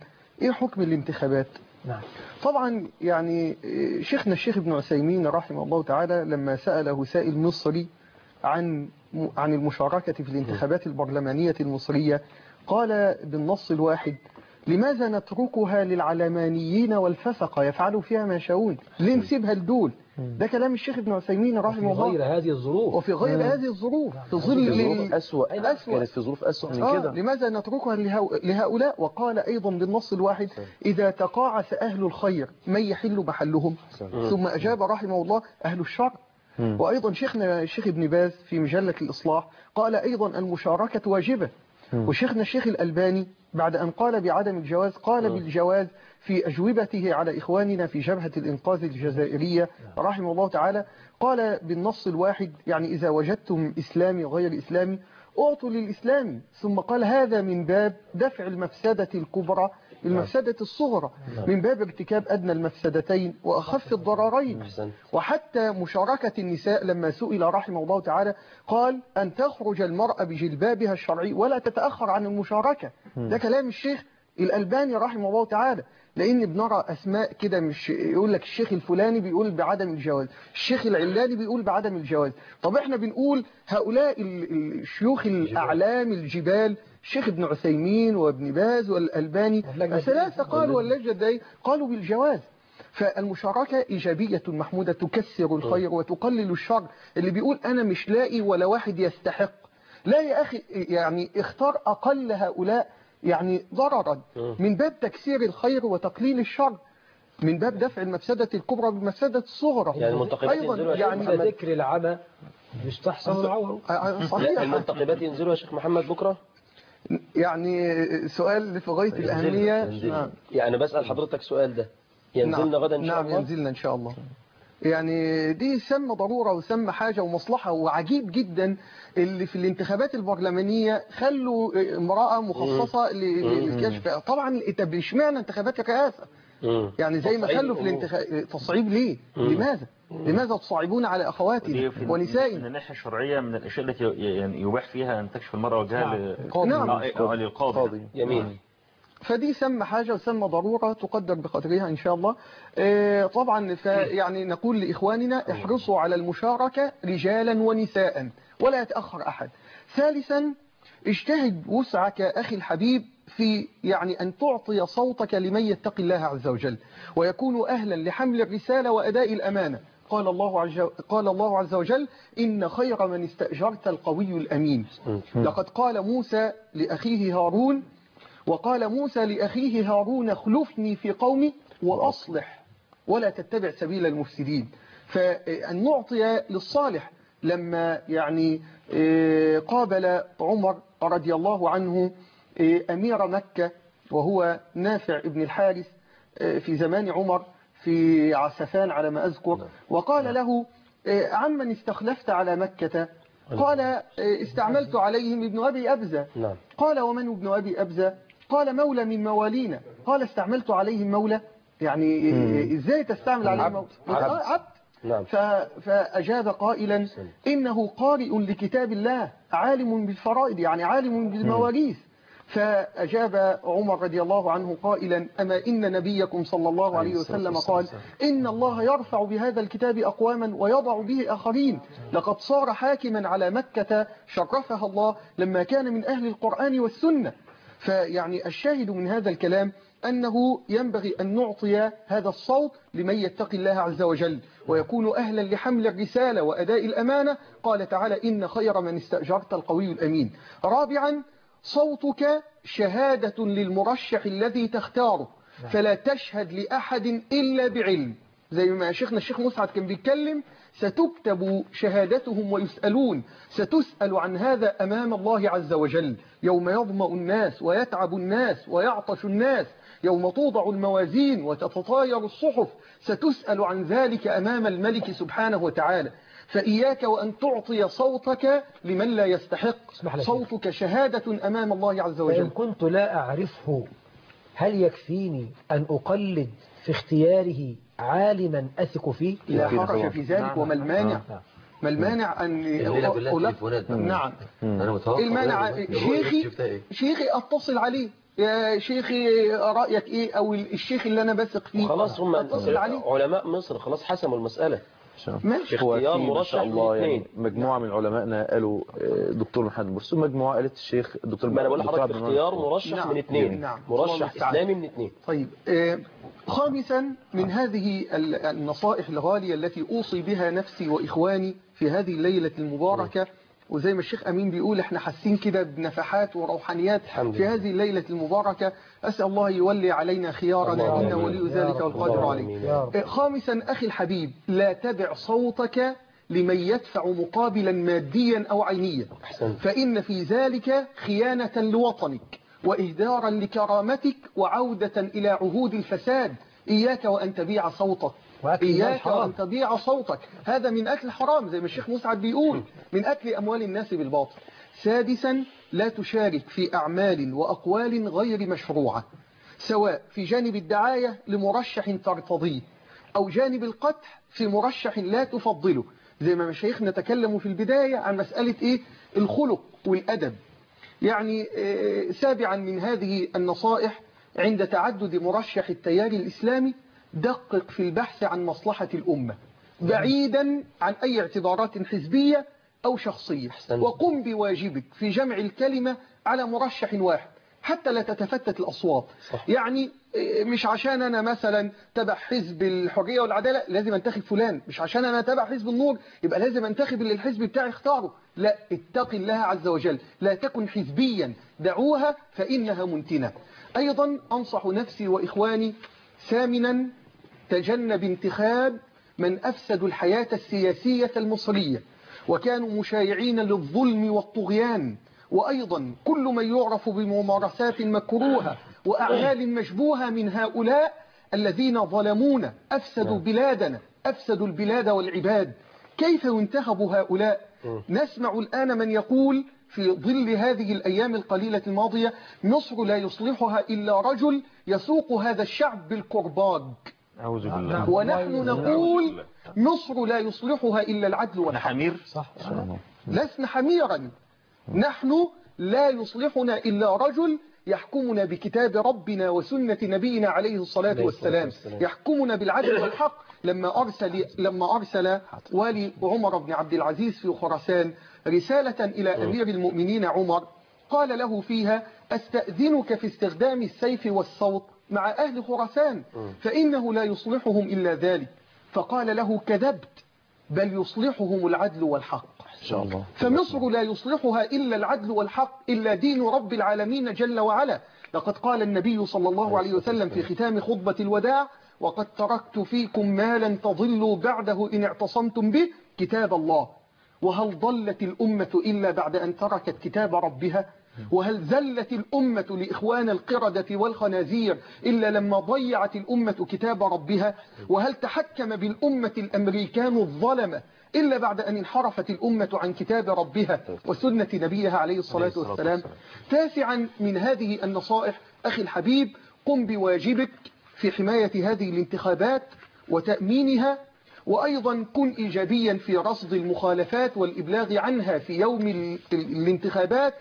ايه حكم الانتخابات نعم طبعا يعني شيخنا الشيخ ابن عثيمين رحمه الله تعالى لما سأله سائل مصري عن عن المشاركة في الانتخابات البرلمانية المصرية قال بالنص الواحد لماذا نتركها للعلمانيين والفسقة يفعلوا فيها ما يشاءون ليه نسيبها لدول ده كلام الشيخ ابن عثيمين رحمه الله غير هذه الظروف وفي غير مم. هذه الظروف في في ظل ظروف أسوأ أسوأ. كانت في ظروف أسوأ من آه كده لماذا نتركها لهو- لهؤلاء وقال أيضا بالنص الواحد إذا تقاعس أهل الخير من يحل محلهم ثم أجاب رحمه الله أهل الشر وأيضا شيخنا الشيخ ابن باز في مجلة الإصلاح قال أيضا المشاركة واجبة وشيخنا الشيخ الألباني بعد أن قال بعدم الجواز قال بالجواز في أجوبته على إخواننا في جبهة الإنقاذ الجزائرية رحمه الله تعالى قال بالنص الواحد يعني إذا وجدتم إسلامي غير إسلامي أعطوا للإسلام ثم قال هذا من باب دفع المفسدة الكبرى بالمفسدة الصغرى من باب ارتكاب أدنى المفسدتين وأخف الضررين وحتى مشاركة النساء لما سئل رحمه الله تعالى قال أن تخرج المرأة بجلبابها الشرعي ولا تتأخر عن المشاركة ده كلام الشيخ الألباني رحمه الله تعالى لأن بنرى أسماء كده مش يقول لك الشيخ الفلاني بيقول بعدم الجواز الشيخ العلاني بيقول بعدم الجواز طب احنا بنقول هؤلاء ال- الشيوخ الأعلام الجبال الشيخ ابن عثيمين وابن باز والألباني الثلاثة قالوا واللجنة الدائرية قالوا بالجواز فالمشاركة إيجابية محمودة تكسر الخير وتقلل الشر اللي بيقول أنا مش لاقي ولا واحد يستحق لا يا أخي يعني اختار أقل هؤلاء يعني ضررا من باب تكسير الخير وتقليل الشر من باب دفع المفسدة الكبرى بالمفسدة الصغرى يعني المنتخبات أيضا ينزلوا يا شيخ يعني محمد؟ ذكر العمى يستحسن العور لا صحيح المنتخبات ينزلوا يا شيخ محمد بكرة يعني سؤال في غاية الأهمية نعم. يعني بسأل حضرتك سؤال ده ينزلنا نعم. غدا إن شاء نعم الله ينزلنا إن شاء الله يعني دي سمى ضرورة وسمى حاجة ومصلحة وعجيب جدا اللي في الانتخابات البرلمانية خلوا امرأة مخصصة ل- للكشف طبعا طب اشمعنى انتخابات الرئاسة يعني زي ما تصعيد خلوا في الأمور. الانتخاب تصعيب ليه مم. لماذا لماذا تصعبون على أخواتنا ودي في من ونسائنا الناحية الشرعية من الأشياء التي يعني يباح فيها أن تكشف المرأة وجهها ل- نعم. آه، آه، للقاضي جميل فدي سمى حاجة وسمى ضرورة تقدر بقدرها إن شاء الله آه، طبعا فيعني نقول لإخواننا احرصوا على المشاركة رجالا ونساء ولا يتأخر أحد ثالثا اجتهد وسعك أخي الحبيب في يعني أن تعطي صوتك لمن يتقي الله عز وجل ويكون أهلا لحمل الرسالة وأداء الأمانة قال الله عز قال الله عز وجل إن خير من استأجرت القوي الأمين لقد قال موسى لأخيه هارون وقال موسى لأخيه هارون اخلفني في قومي وأصلح ولا تتبع سبيل المفسدين فأن نعطي للصالح لما يعني آه، قابل عمر رضي الله عنه آه، أمير مكة وهو نافع ابن الحارث آه، في زمان عمر في عسفان على ما أذكر وقال له آه، عمن استخلفت على مكة قال آه، استعملت عليهم ابن أبي أبزة نعم قال ومن ابن أبي أبزة قال مولى من موالينا قال استعملت عليهم مولى يعني مم. ازاي تستعمل عليهم عبد. مولى عبد. آه، عبد نعم ف... فأجاب قائلا إنه قارئ لكتاب الله عالم بالفرائض يعني عالم بالمواريث فأجاب عمر رضي الله عنه قائلا أما إن نبيكم صلى الله عليه وسلم قال إن الله يرفع بهذا الكتاب أقواما ويضع به آخرين لقد صار حاكما على مكة شرفها الله لما كان من أهل القرآن والسنة فيعني الشاهد من هذا الكلام أنه ينبغي أن نعطي هذا الصوت لمن يتقي الله عز وجل ويكون أهلا لحمل الرسالة وأداء الأمانة قال تعالى إن خير من استأجرت القوي الأمين رابعا صوتك شهادة للمرشح الذي تختاره فلا تشهد لأحد إلا بعلم زي ما شيخنا الشيخ مسعد كان بيتكلم ستكتب شهادتهم ويسألون ستسأل عن هذا أمام الله عز وجل يوم يظمأ الناس ويتعب الناس ويعطش الناس يوم توضع الموازين وتتطاير الصحف ستسأل عن ذلك أمام الملك سبحانه وتعالى فإياك وأن تعطي صوتك لمن لا يستحق صوتك شهادة أمام الله عز فإن وجل كنت لا أعرفه هل يكفيني أن أقلد في اختياره عالما أثق فيه لا حرج في ذلك وما المانع ما المانع أن الليلة بالله أقول- تليفونات بقى. نعم انا متوقع المانع هو شيخي شفتها ايه شيخي اتصل عليه يا شيخي رايك ايه او الشيخ اللي انا بثق فيه خلاص هم اتصل عليه علماء مصر خلاص حسموا المسألة ماشي هو اختيار في ما مرشح شاء من الله يعني الاثنين. مجموعة من علمائنا قالوا آه، دكتور محمد مرسوم مجموعة قالت الشيخ الدكتور ما انا بقول دكتور لحضرتك عبد اختيار المنعم. مرشح نعم. من اثنين نعم. مرشح الله المستعان. اسلامي من اثنين طيب آه، خامسا من هذه ال- النصائح الغالية التي أوصي بها نفسي وإخواني في هذه الليلة المباركة وزي ما الشيخ أمين بيقول احنا حاسين كده بنفحات وروحانيات الحمد في لله. هذه الليلة المباركة أسأل الله يولي علينا خيارنا اللهم إنه آمين. ولي يا ذلك رب. والقادر اللهم عليه آمين. يا رب. آه، خامسا أخي الحبيب لا تدع صوتك لمن يدفع مقابلا ماديا أو عينيا احسنت فإن في ذلك خيانة لوطنك وإهدارا لكرامتك وعودة إلى عهود الفساد إياك وأن تبيع صوتك وأكل المال إياك حرام. وأن تبيع صوتك هذا من أكل حرام زي ما الشيخ مسعد بيقول من أكل أموال الناس بالباطل سادسا لا تشارك في أعمال وأقوال غير مشروعة سواء في جانب الدعاية لمرشح ترتضيه أو جانب القدح في مرشح لا تفضله زي ما مشايخنا تكلموا في البداية عن مسألة إيه الخلق والأدب يعني آه، سابعا من هذه النصائح عند تعدد مرشح التيار الإسلامي دقق في البحث عن مصلحة الأمة بعيدا عن أي اعتبارات حزبية أو شخصية أحسنت. وقم بواجبك في جمع الكلمة على مرشح واحد حتى لا تتفتت الأصوات صح. يعني إيه، مش عشان أنا مثلا تبع حزب الحرية والعدالة لازم انتخب فلان مش عشان أنا تبع حزب النور يبقى لازم انتخب اللي الحزب بتاعي اختاره لا اتق الله عز وجل لا تكن حزبيا دعوها فإنها منتنة أيضا أنصح نفسي وإخواني ثامنا تجنب انتخاب من أفسدوا الحياة السياسية المصرية وكانوا مشايعين للظلم والطغيان وأيضا كل من يعرف بممارسات مكروهة وأعمال مشبوهة من هؤلاء الذين ظلمونا أفسدوا بلادنا أفسدوا البلاد والعباد كيف ينتخب هؤلاء نسمع الآن من يقول في ظل هذه الأيام القليلة الماضية مصر لا يصلحها إلا رجل يسوق هذا الشعب بالكرباج أعوذ بالله ونحن نقول مصر لا يصلحها إلا العدل والحق حمير صح لسنا حميرا نحن لا يصلحنا إلا رجل يحكمنا بكتاب ربنا وسنة نبينا عليه الصلاة والسلام يحكمنا بالعدل والحق لما أرسل, لما أرسل والي عمر بن عبد العزيز في خراسان رسالة إلى أمير المؤمنين عمر قال له فيها أستأذنك في استخدام السيف والصوت مع أهل خراسان فإنه لا يصلحهم إلا ذلك فقال له كذبت بل يصلحهم العدل والحق إن شاء الله فمصر لا يصلحها إلا العدل والحق إلا دين رب العالمين جل وعلا لقد قال النبي صلى الله عليه وسلم في ختام خطبة الوداع وقد تركت فيكم ما لن تضلوا بعده إن اعتصمتم به كتاب الله وهل ضلت الأمة إلا بعد أن تركت كتاب ربها وهل ذلت الأمة لإخوان القردة والخنازير إلا لما ضيعت الأمة كتاب ربها وهل تحكم بالأمة الأمريكان الظلمة إلا بعد أن انحرفت الأمة عن كتاب ربها وسنة نبيها عليه الصلاة والسلام تاسعا من هذه النصائح أخي الحبيب قم بواجبك في حماية هذه الانتخابات وتأمينها وأيضا كن إيجابيا في رصد المخالفات والإبلاغ عنها في يوم ال- ال- الانتخابات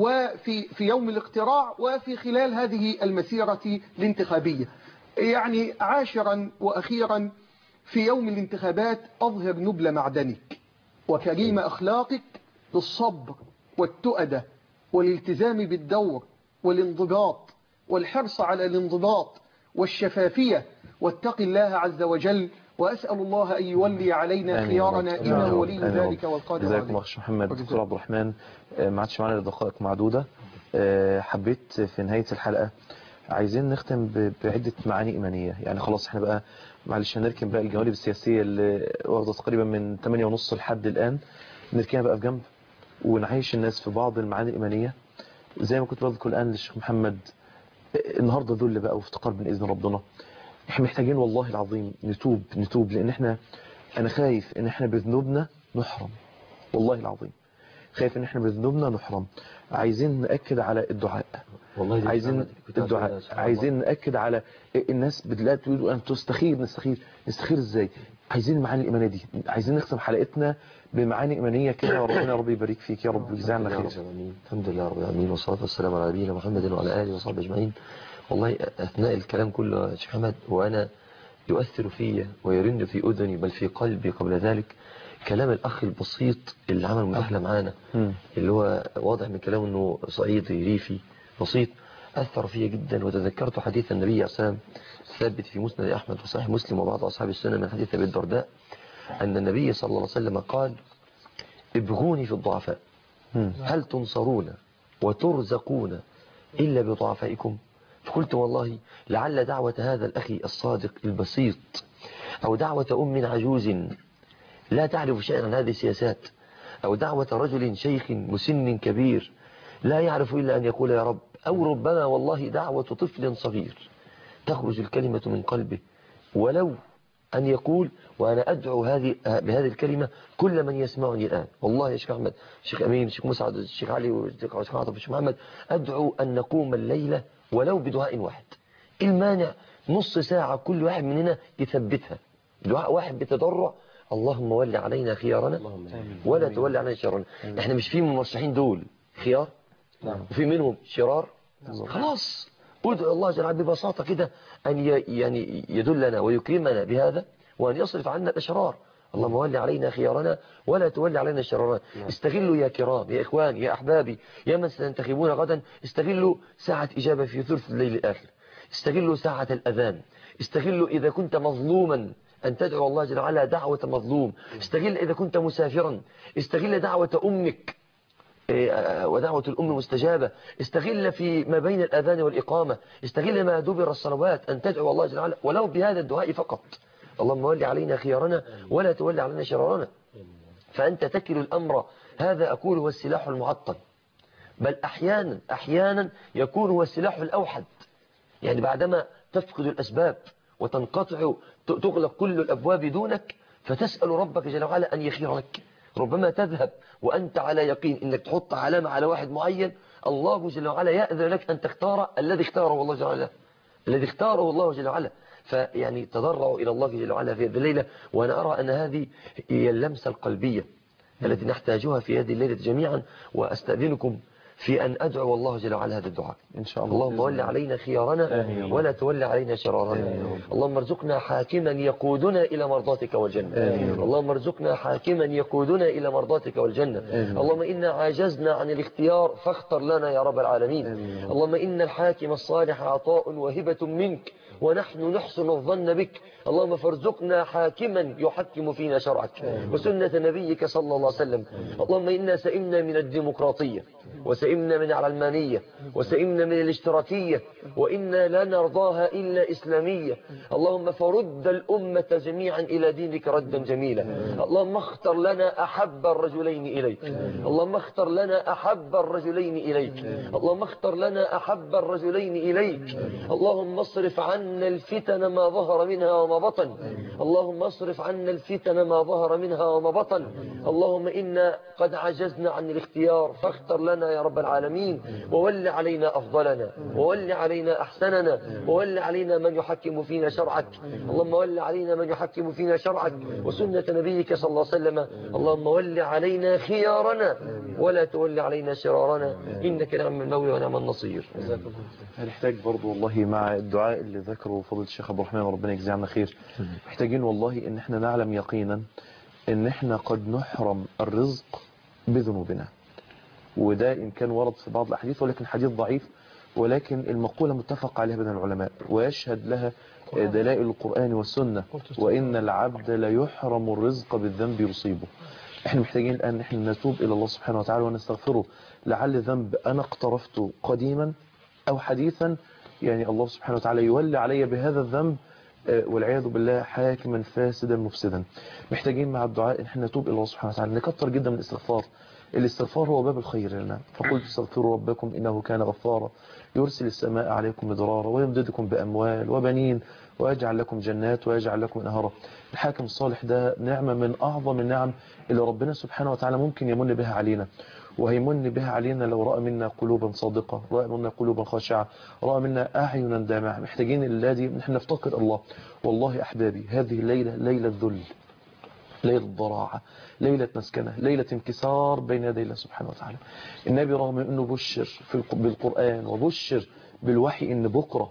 وفي في يوم الاقتراع وفي خلال هذه المسيرة الانتخابية يعني عاشرا وأخيرا في يوم الانتخابات أظهر نبل معدنك وكريم أخلاقك بالصبر والتؤدة والالتزام بالدور والانضباط والحرص على الانضباط والشفافية واتق الله عز وجل وأسأل الله أن يولي علينا آمين خيارنا يا رب. إنه آمين. ولي آمين يا رب. ذلك والقادر جزاكم عليه الله خير محمد وجزاك. دكتور عبد الرحمن آه، ما عادش معانا دقائق معدودة آه، حبيت في نهاية الحلقة عايزين نختم ب- بعدة معاني إيمانية يعني خلاص احنا بقى معلش هنركن بقى الجوانب السياسية اللي واخدة تقريبا من 8 ونص لحد الآن نركنها بقى في جنب ونعيش الناس في بعض المعاني الإيمانية زي ما كنت بذكر الآن للشيخ محمد آه، النهاردة ذل بقى وافتقار من إذن ربنا احنا محتاجين والله العظيم نتوب نتوب لأن احنا أنا خايف إن احنا بذنوبنا نحرم والله العظيم خايف ان احنا بذنوبنا نحرم عايزين ناكد على الدعاء والله دي عايزين محمد كتاب الدعاء الله سبحان عايزين ناكد على الناس بتلاقي تقول ان تستخير نستخير نستخير ازاي عايزين المعاني الايمانيه دي عايزين نختم حلقتنا بمعاني ايمانيه كده وربنا يا رب يبارك فيك يا رب ويجزانا خير الحمد لله رب العالمين والصلاة والسلام على نبينا محمد وعلى آله وصحبه أجمعين والله أثناء الكلام كله يا شيخ محمد وأنا يؤثر في ويرن في أذني بل في قلبي قبل ذلك كلام الأخ البسيط اللي عمل مداخلة معانا اللي هو واضح من كلامه أنه صعيدي ريفي بسيط أثر فيا جدا وتذكرت حديث النبي عليه الصلاة والسلام ثابت في مسند أحمد وصحيح مسلم وبعض أصحاب السنة من حديث أبي الدرداء أن النبي صلى الله عليه وسلم قال ابغوني في الضعفاء هل تنصرون وترزقون إلا بضعفائكم فقلت والله لعل دعوة هذا الأخي الصادق البسيط أو دعوة أم عجوز لا تعرف شيئا عن هذه السياسات أو دعوة رجل شيخ مسن كبير لا يعرف إلا أن يقول يا رب أو ربما والله دعوة طفل صغير تخرج الكلمة من قلبه ولو أن يقول وأنا أدعو هذه بهذه الكلمة كل من يسمعني الآن والله يا شيخ أحمد الشيخ أمين الشيخ مسعد الشيخ علي والشيخ عاطف الشيخ محمد أدعو أن نقوم الليلة ولو بدعاء واحد المانع نص ساعة كل واحد مننا يثبتها دعاء واحد بتضرع اللهم ولي علينا خيارنا ولا تولي علينا شرارنا احنا مش في مرشحين دول خيار وفي منهم شرار خلاص ادعو الله جل وعلا ببساطة كده أن ي- يعني يدلنا ويكرمنا بهذا وأن يصرف عنا الأشرار اللهم ولي علينا خيارنا ولا تولي علينا شرارنا استغلوا يا كرام يا إخواني يا أحبابي يا من سينتخبون غدا استغلوا ساعة إجابة في ثلث الليل الآخر استغلوا ساعة الأذان استغلوا إذا كنت مظلوما أن تدعو الله جل وعلا دعوة مظلوم استغل إذا كنت مسافرا استغل دعوة أمك إيه، ودعوة الأم مستجابة استغل في ما بين الأذان والإقامة استغل ما دبر الصلوات أن تدعو الله جل وعلا ولو بهذا الدعاء فقط اللهم ولي علينا خيارنا ولا تولي علينا شرارنا فأنت تكل الأمر هذا أقول هو السلاح المعطل بل أحيانا أحيانا يكون هو السلاح الأوحد يعني بعدما تفقد الأسباب وتنقطع ت- تغلق كل الأبواب دونك فتسأل ربك جل وعلا أن يخير لك ربما تذهب وأنت على يقين أنك تحط علامة على واحد معين الله جل وعلا يأذن لك أن تختار الذي اختاره الله جل وعلا الذي اختاره الله جل وعلا فيعني تضرعوا إلى الله جل وعلا في هذه الليلة وأنا أرى أن هذه هي اللمسة القلبية التي نحتاجها في هذه الليلة جميعا وأستأذنكم في أن أدعو الله جل وعلا هذا الدعاء إن شاء الله اللهم ول علينا خيارنا آمين. ولا تول علينا شرارنا اللهم ارزقنا حاكما يقودنا إلى مرضاتك والجنة اللهم ارزقنا حاكما يقودنا إلى مرضاتك والجنة اللهم إنا عاجزنا عن الاختيار فاختر لنا يا رب العالمين اللهم إن الحاكم الصالح عطاء وهبة منك ونحن نحسن الظن بك اللهم فارزقنا حاكما يحكم فينا شرعك وسنة نبيك صلى الله عليه وسلم اللهم إنا سئمنا من الديمقراطية وسئمنا من العلمانية وسئمنا من الاشتراكية وإنا لا نرضاها إلا إسلامية اللهم فرد الأمة جميعا إلى دينك ردا جميلا اللهم اختر لنا أحب الرجلين إليك اللهم اختر لنا أحب الرجلين إليك اللهم اختر لنا أحب الرجلين إليك اللهم اصرف عنا الفتن ما ظهر منها وما بطن اللهم اصرف عنا الفتن ما ظهر منها وما بطن اللهم إنا قد عجزنا عن الاختيار فاختر لنا يا رب العالمين وول علينا أفضلنا وول علينا أحسننا وول علينا من يحكم فينا شرعك اللهم ول علينا من يحكم فينا شرعك وسنة نبيك صلى الله عليه وسلم اللهم ول علينا خيارنا ولا تول علينا شرارنا إنك نعم المولى ونعم النصير هنحتاج برضو والله مع الدعاء اللي ذكره فضل الشيخ عبد الرحمن ربنا يجزيه عنا خير محتاجين والله ان احنا نعلم يقينا ان احنا قد نحرم الرزق بذنوبنا وده ان كان ورد في بعض الاحاديث ولكن حديث ضعيف ولكن المقولة متفق عليها بين العلماء ويشهد لها دلائل القرآن والسنة وإن العبد لا يحرم الرزق بالذنب يصيبه احنا محتاجين الآن احنا نتوب إلى الله سبحانه وتعالى ونستغفره لعل ذنب أنا اقترفته قديما أو حديثا يعني الله سبحانه وتعالى يولي علي بهذا الذنب آه، والعياذ بالله حاكما فاسدا مفسدا محتاجين مع الدعاء ان احنا نتوب الى الله سبحانه وتعالى نكتر جدا من الاستغفار الاستغفار هو باب الخير لنا فقلت استغفروا ربكم انه كان غفارا يرسل السماء عليكم مدرارا ويمددكم باموال وبنين ويجعل لكم جنات ويجعل لكم انهارا الحاكم الصالح ده نعمة من اعظم النعم اللي ربنا سبحانه وتعالى ممكن يمن بها علينا وهيمن بها علينا لو رأى منا قلوبا صادقة رأى منا قلوبا خاشعة رأى منا أعينا دامعة محتاجين الليلة دي نحن نفتقر الله والله أحبابي هذه الليلة ليلة ذل ليلة ضراعة ليلة مسكنة ليلة انكسار بين يدي الله سبحانه وتعالى النبي رغم أنه بشر في الق- بالقرآن وبشر بالوحي أن بكرة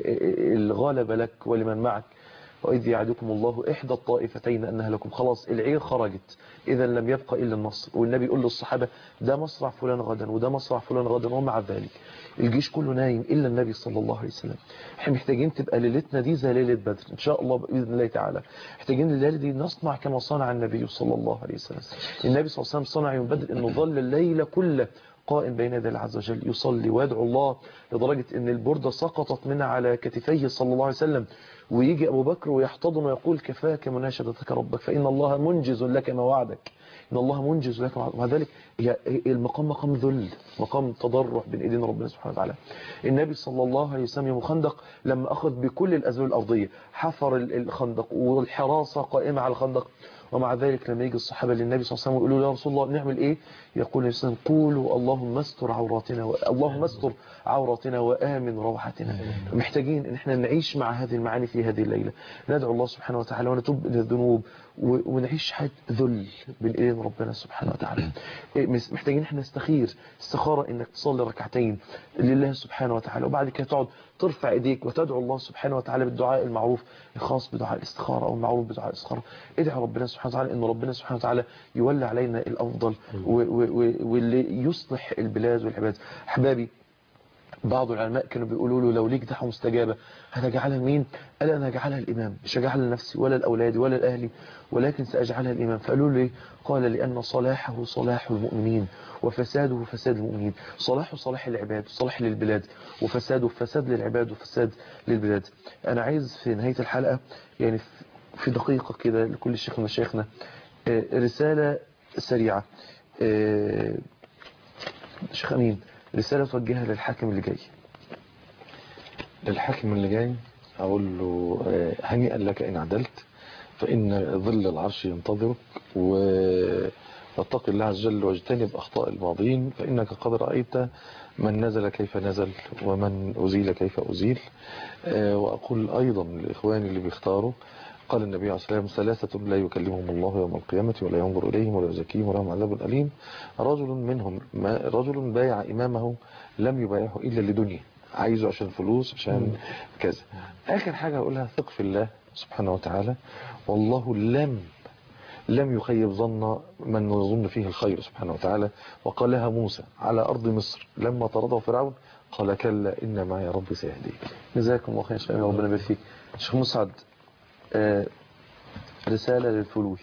الغالب لك ولمن معك وإذ يعدكم الله إحدى الطائفتين أنها لكم خلاص العير خرجت إذا لم يبقى إلا النصر والنبي يقول للصحابة ده مصرع فلان غدا وده مصرع فلان غدا ومع ذلك الجيش كله نايم إلا النبي صلى الله عليه وسلم احنا محتاجين تبقى ليلتنا دي زي ليلة بدر إن شاء الله بإذن الله تعالى محتاجين الليلة دي نصنع كما صنع النبي صلى الله عليه وسلم النبي صلى الله عليه وسلم صنع يوم بدر إنه ظل الليلة كلها قائم بين يدي الله عز وجل يصلي ويدعو الله لدرجة ان البردة سقطت من على كتفيه صلى الله عليه وسلم ويجي أبو بكر ويحتضن ويقول كفاك مناشدتك ربك فإن الله منجز لك ما وعدك إن الله منجز لك ما وعدك ومع ذلك هي المقام مقام ذل مقام تضرع بين ايدين ربنا سبحانه وتعالى النبي صلى الله عليه وسلم يوم خندق لما أخذ بكل الأسباب الأرضية حفر الخندق والحراسة قائمة على الخندق ومع ذلك لما يجي الصحابة للنبي صلى الله عليه وسلم يقولوا له يا رسول الله نعمل ايه يقول النبي صلى الله عليه وسلم قولوا اللهم استر عوراتنا و... اللهم استر عوراتنا وآمن روحتنا محتاجين ان احنا نعيش مع هذه المعاني في هذه الليلة ندعو الله سبحانه وتعالى ونتوب من الذنوب و... ونعيش حياة ذل بين ايدين ربنا سبحانه وتعالى إيه، مس- محتاجين احنا نستخير استخارة انك تصلي ركعتين لله سبحانه وتعالى وبعد كده تقعد ترفع ايديك وتدعو الله سبحانه وتعالى بالدعاء المعروف الخاص بدعاء الاستخارة او المعروف بدعاء الاستخارة ادعي ربنا سبحانه وتعالى ان ربنا سبحانه وتعالى يولي علينا الافضل و- و- و- واللي يصلح البلاد والعباد احبابي بعض العلماء كانوا بيقولوا له لو ليك دعوة مستجابة هتجعلها لمين؟ قال أنا هجعلها الإمام مش هجعلها لنفسي ولا لأولادي ولا لأهلي ولكن سأجعلها الإمام فقالوا له ليه؟ قال لأن صلاحه صلاح المؤمنين وفساده فساد المؤمنين صلاحه صلاح العباد صلاح للبلاد وفساده فساد للعباد وفساد للبلاد أنا عايز في نهاية الحلقة يعني في دقيقة كده لكل شيخ من مشايخنا آه، رسالة سريعة آه، شيخ أمين رسالة توجهها للحاكم اللي جاي للحاكم اللي جاي أقول له آه، هنيئا لك إن عدلت فإن ظل العرش ينتظرك و- واتق الله عز وجل واجتنب أخطاء الماضين فإنك قد رأيت من نزل كيف نزل ومن أزيل كيف أزيل آه، وأقول أيضا لإخواني اللي بيختاروا قال النبي عليه الصلاة والسلام ثلاثة لا يكلمهم الله يوم القيامة ولا ينظر إليهم ولا يزكيهم ولهم عذاب أليم رجل منهم ما رجل بايع إمامه لم يبايعه إلا لدنيا عايزه عشان فلوس عشان كذا آخر حاجة أقولها ثق في الله سبحانه وتعالى والله لم لم يخيب ظن من يظن فيه الخير سبحانه وتعالى وقالها موسى على أرض مصر لما طرده فرعون قال كلا إن معي ربي سيهدي جزاكم الله خير شيخ ربنا يبارك فيك شيخ مسعد آه، رسالة للفلول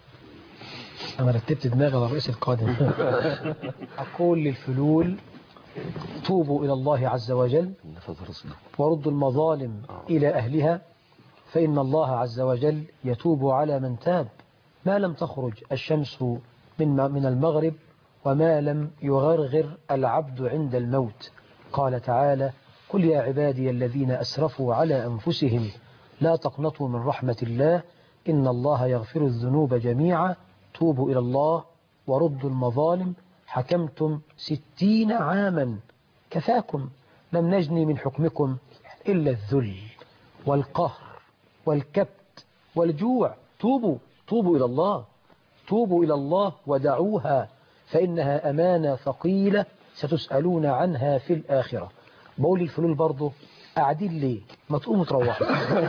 أنا رتبت دماغي على الرئيس القادم أقول للفلول توبوا إلى الله عز وجل وردوا المظالم إلى أهلها فإن الله عز وجل يتوب على من تاب ما لم تخرج الشمس من من المغرب وما لم يغرغر العبد عند الموت قال تعالى قل يا عبادي الذين أسرفوا على أنفسهم لا تقنطوا من رحمة الله إن الله يغفر الذنوب جميعا توبوا إلى الله وردوا المظالم حكمتم ستين عاما كفاكم لم نجني من حكمكم إلا الذل والقهر والكبت والجوع توبوا توبوا إلى الله توبوا إلى الله ودعوها فإنها أمانة ثقيلة ستسألون عنها في الآخرة بقول الفلول برضه قاعدين ليه ما تقوموا تروحوا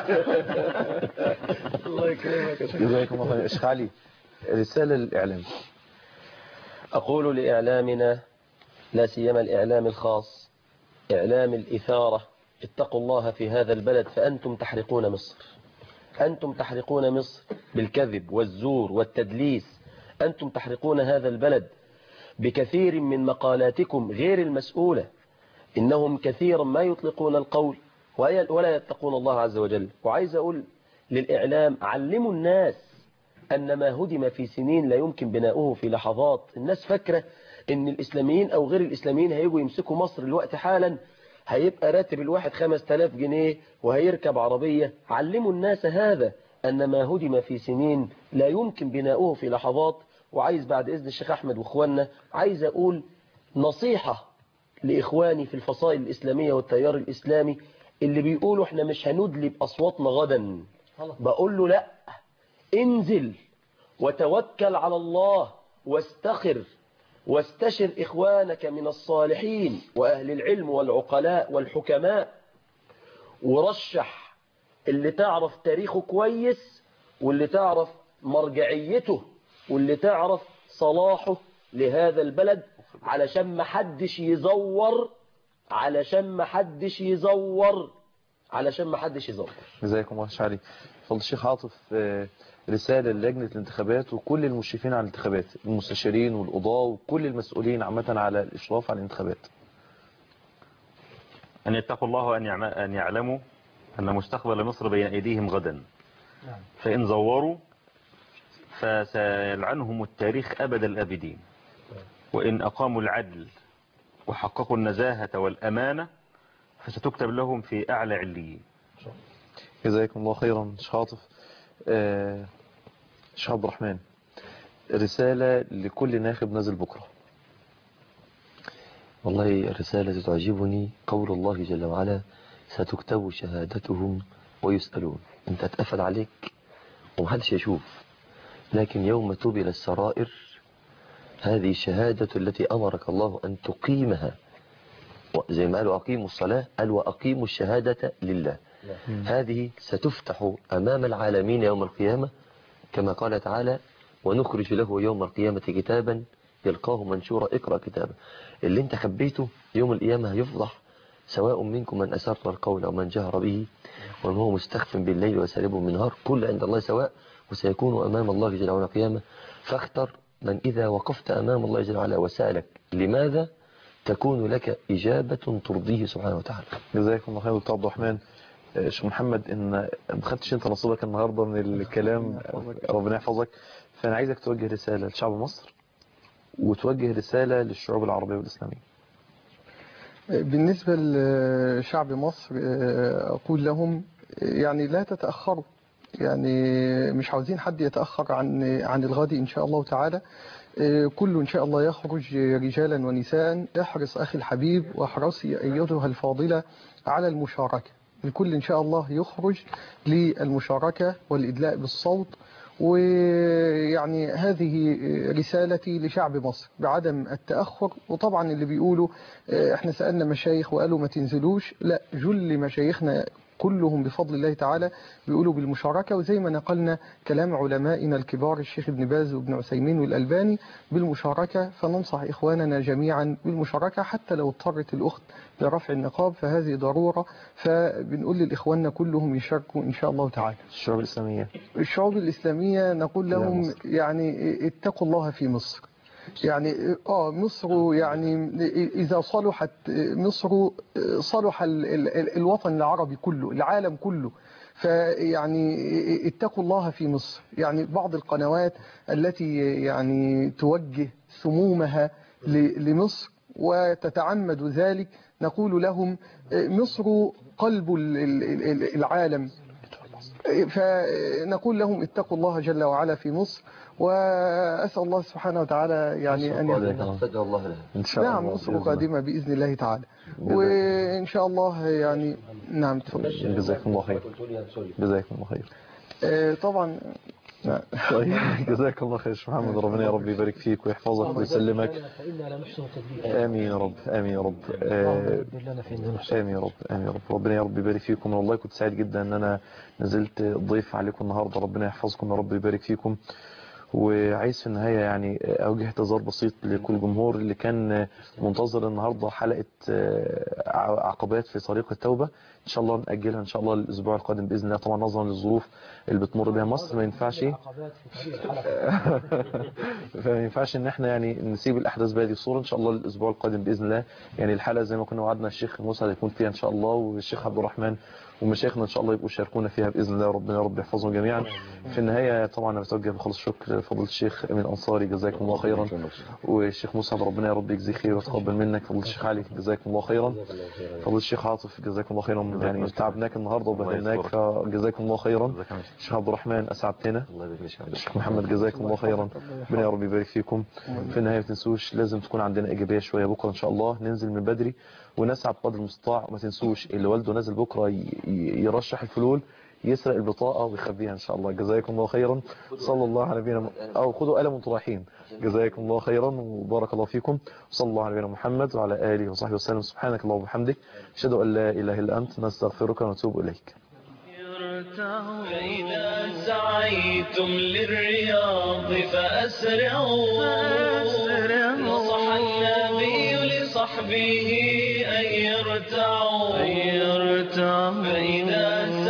الله يكرمك جزاكم الله خير شيخ علي رسالة للإعلام أقول لإعلامنا لا سيما الإعلام الخاص إعلام الإثارة اتقوا الله في هذا البلد فأنتم تحرقون مصر أنتم تحرقون مصر بالكذب والزور والتدليس أنتم تحرقون هذا البلد بكثير من مقالاتكم غير المسؤولة إنهم كثيرا ما يطلقون القول ولا يتقون الله عز وجل وعايز أقول للإعلام علموا الناس أن ما هدم في سنين لا يمكن بناؤه في لحظات الناس فاكرة أن الإسلاميين أو غير الإسلاميين هيجوا يمسكوا مصر الوقت حالا هيبقى راتب الواحد خمس تلاف جنيه وهيركب عربية علموا الناس هذا أن ما هدم في سنين لا يمكن بناؤه في لحظات وعايز بعد إذن الشيخ أحمد وإخواننا عايز أقول نصيحة لإخواني في الفصائل الإسلامية والتيار الإسلامي اللي بيقولوا احنا مش هندلي بأصواتنا غدا بقول له لا انزل وتوكل على الله واستخر واستشر إخوانك من الصالحين وأهل العلم والعقلاء والحكماء ورشح اللي تعرف تاريخه كويس واللي تعرف مرجعيته واللي تعرف صلاحه لهذا البلد علشان ما حدش يزور علشان ما حدش يزور علشان ما حدش يزور جزاكم الله شعري فضل الشيخ عاطف آه، رسالة للجنة الانتخابات وكل المشرفين على الانتخابات المستشارين والقضاة وكل المسؤولين عامة على الإشراف على الانتخابات أن يتقوا الله وأن يعم- أن يعلموا أن مستقبل مصر بين أيديهم غدا فإن زوروا فسيلعنهم التاريخ أبد الأبدين وإن أقاموا العدل وحققوا النزاهة والأمانة فستكتب لهم في أعلى عليين جزاكم الله خيرا شيخ عاطف آه، شيخ عبد الرحمن رسالة لكل ناخب نازل بكرة والله الرسالة تعجبني قول الله جل وعلا ستكتب شهادتهم ويسألون انت اتقفل عليك ومحدش يشوف لكن يوم تبل السرائر هذه الشهادة التي أمرك الله أن تقيمها زي ما قالوا أقيموا الصلاة قال وأقيموا الشهادة لله هذه ستفتح أمام العالمين يوم القيامة كما قال تعالى ونخرج له يوم القيامة كتابا يلقاه منشورا اقرأ كتابه اللي انت خبيته يوم القيامة هيفضح سواء منكم من أسر القول أو من جهر به ومن هو مستخف بالليل وسارب بالنهار كل عند الله سواء وسيكون أمام الله جل وعلا قيامة فاختر من إذا وقفت أمام الله جل وعلا وسألك لماذا تكون لك إجابة ترضيه سبحانه وتعالى جزاكم الله خير دكتور عبد الرحمن آه، شيخ محمد ان ما خدتش انت نصيبك النهارده من الكلام ربنا يحفظك فانا عايزك توجه رساله لشعب مصر وتوجه رساله للشعوب العربيه والاسلاميه بالنسبة لشعب مصر أقول لهم يعني لا تتأخروا يعني مش عاوزين حد يتأخر عن عن الغد إن شاء الله تعالى كل إن شاء الله يخرج رجالا ونساء احرص أخي الحبيب واحرصي أيتها الفاضلة على المشاركة الكل إن شاء الله يخرج للمشاركة والإدلاء بالصوت ويعني هذه رسالتي لشعب مصر بعدم التأخر وطبعا اللي بيقولوا احنا سألنا مشايخ وقالوا ما تنزلوش لا جل مشايخنا كلهم بفضل الله تعالى بيقولوا بالمشاركة وزي ما نقلنا كلام علمائنا الكبار الشيخ ابن باز وابن عثيمين والألباني بالمشاركة فننصح إخواننا جميعا بالمشاركة حتى لو اضطرت الأخت لرفع النقاب فهذه ضرورة فبنقول للإخواننا كلهم يشاركوا إن شاء الله تعالى الشعوب الاسلاميه الشعوب الإسلامية نقول لهم يعني اتقوا الله في مصر يعني اه مصر يعني اذا صلحت مصر صلح ال- ال- الوطن العربي كله العالم كله فيعني اتقوا الله في مصر يعني بعض القنوات التي يعني توجه سمومها ل- لمصر وتتعمد ذلك نقول لهم مصر قلب ال- ال- ال- العالم فنقول لهم اتقوا الله جل وعلا في مصر وأسأل الله سبحانه وتعالى يعني أن يكون فجأة الله لها إن شاء نعم الله مصر بإذن الله. قادمة بإذن الله تعالى وإن شاء الله يعني نعم تفضل جزاكم الله خير جزاكم الله خير آه، طبعا نعم. طيب جزاك الله خير يا شيخ محمد ربنا يا رب يبارك فيك ويحفظك ويسلمك فإنا لا نحسن التدبير امين يا رب امين يا رب اللهم آه، دبر لنا فإنا نحسن امين يا رب امين يا رب ربنا يا رب يبارك فيكم والله كنت سعيد جدا ان انا نزلت ضيف عليكم النهارده ربنا يحفظكم يا رب يبارك فيكم وعايز في النهاية يعني أوجه اعتذار بسيط لكل جمهور اللي كان منتظر النهاردة حلقة آه، عقبات في طريق التوبة إن شاء الله نأجلها إن شاء الله الأسبوع القادم بإذن الله طبعا نظرا للظروف اللي بتمر بها مصر ما ينفعش عقبات في طريق الحلقة فما ينفعش ان احنا يعني نسيب الاحداث بهذه الصوره ان شاء الله الاسبوع القادم باذن الله يعني الحلقه زي ما كنا وعدنا الشيخ موسى هيكون فيها ان شاء الله والشيخ عبد الرحمن ومشايخنا ان شاء الله يبقوا يشاركونا فيها باذن الله ربنا يا رب يحفظهم جميعا في النهايه طبعا انا بتوجه بخلص الشكر فضيله الشيخ امين انصاري جزاكم الله خيرا والشيخ مصعب ربنا يا رب يجزيه خير ويتقبل منك فضيله الشيخ علي جزاكم الله خيرا فضيله الشيخ عاطف جزاكم الله خيرا يعني تعبناك النهارده وبهدلناك فجزاكم الله خيرا الشيخ عبد الرحمن اسعدتنا الشيخ محمد جزاكم الله خيرا ربنا يا رب يبارك فيكم في النهايه ما تنسوش لازم تكون عندنا ايجابيه شويه بكره ان شاء الله ننزل من بدري ونسعى بقدر المستطاع وما تنسوش اللي والده نازل بكره ي- ي- يرشح الفلول يسرق البطاقة ويخبيها إن شاء الله جزاكم الله خيرا صلى الله على نبينا م- أو خذوا قلم وانتم رايحين جزاكم الله خيرا وبارك الله فيكم وصلى الله على نبينا محمد وعلى آله وصحبه وسلم سبحانك اللهم وبحمدك أشهد أن لا إله إلا أنت نستغفرك ونتوب إليك فإذا سعيتم للرياض فأسرعوا نصح النبي لصحبه أن يرتعوا فإذا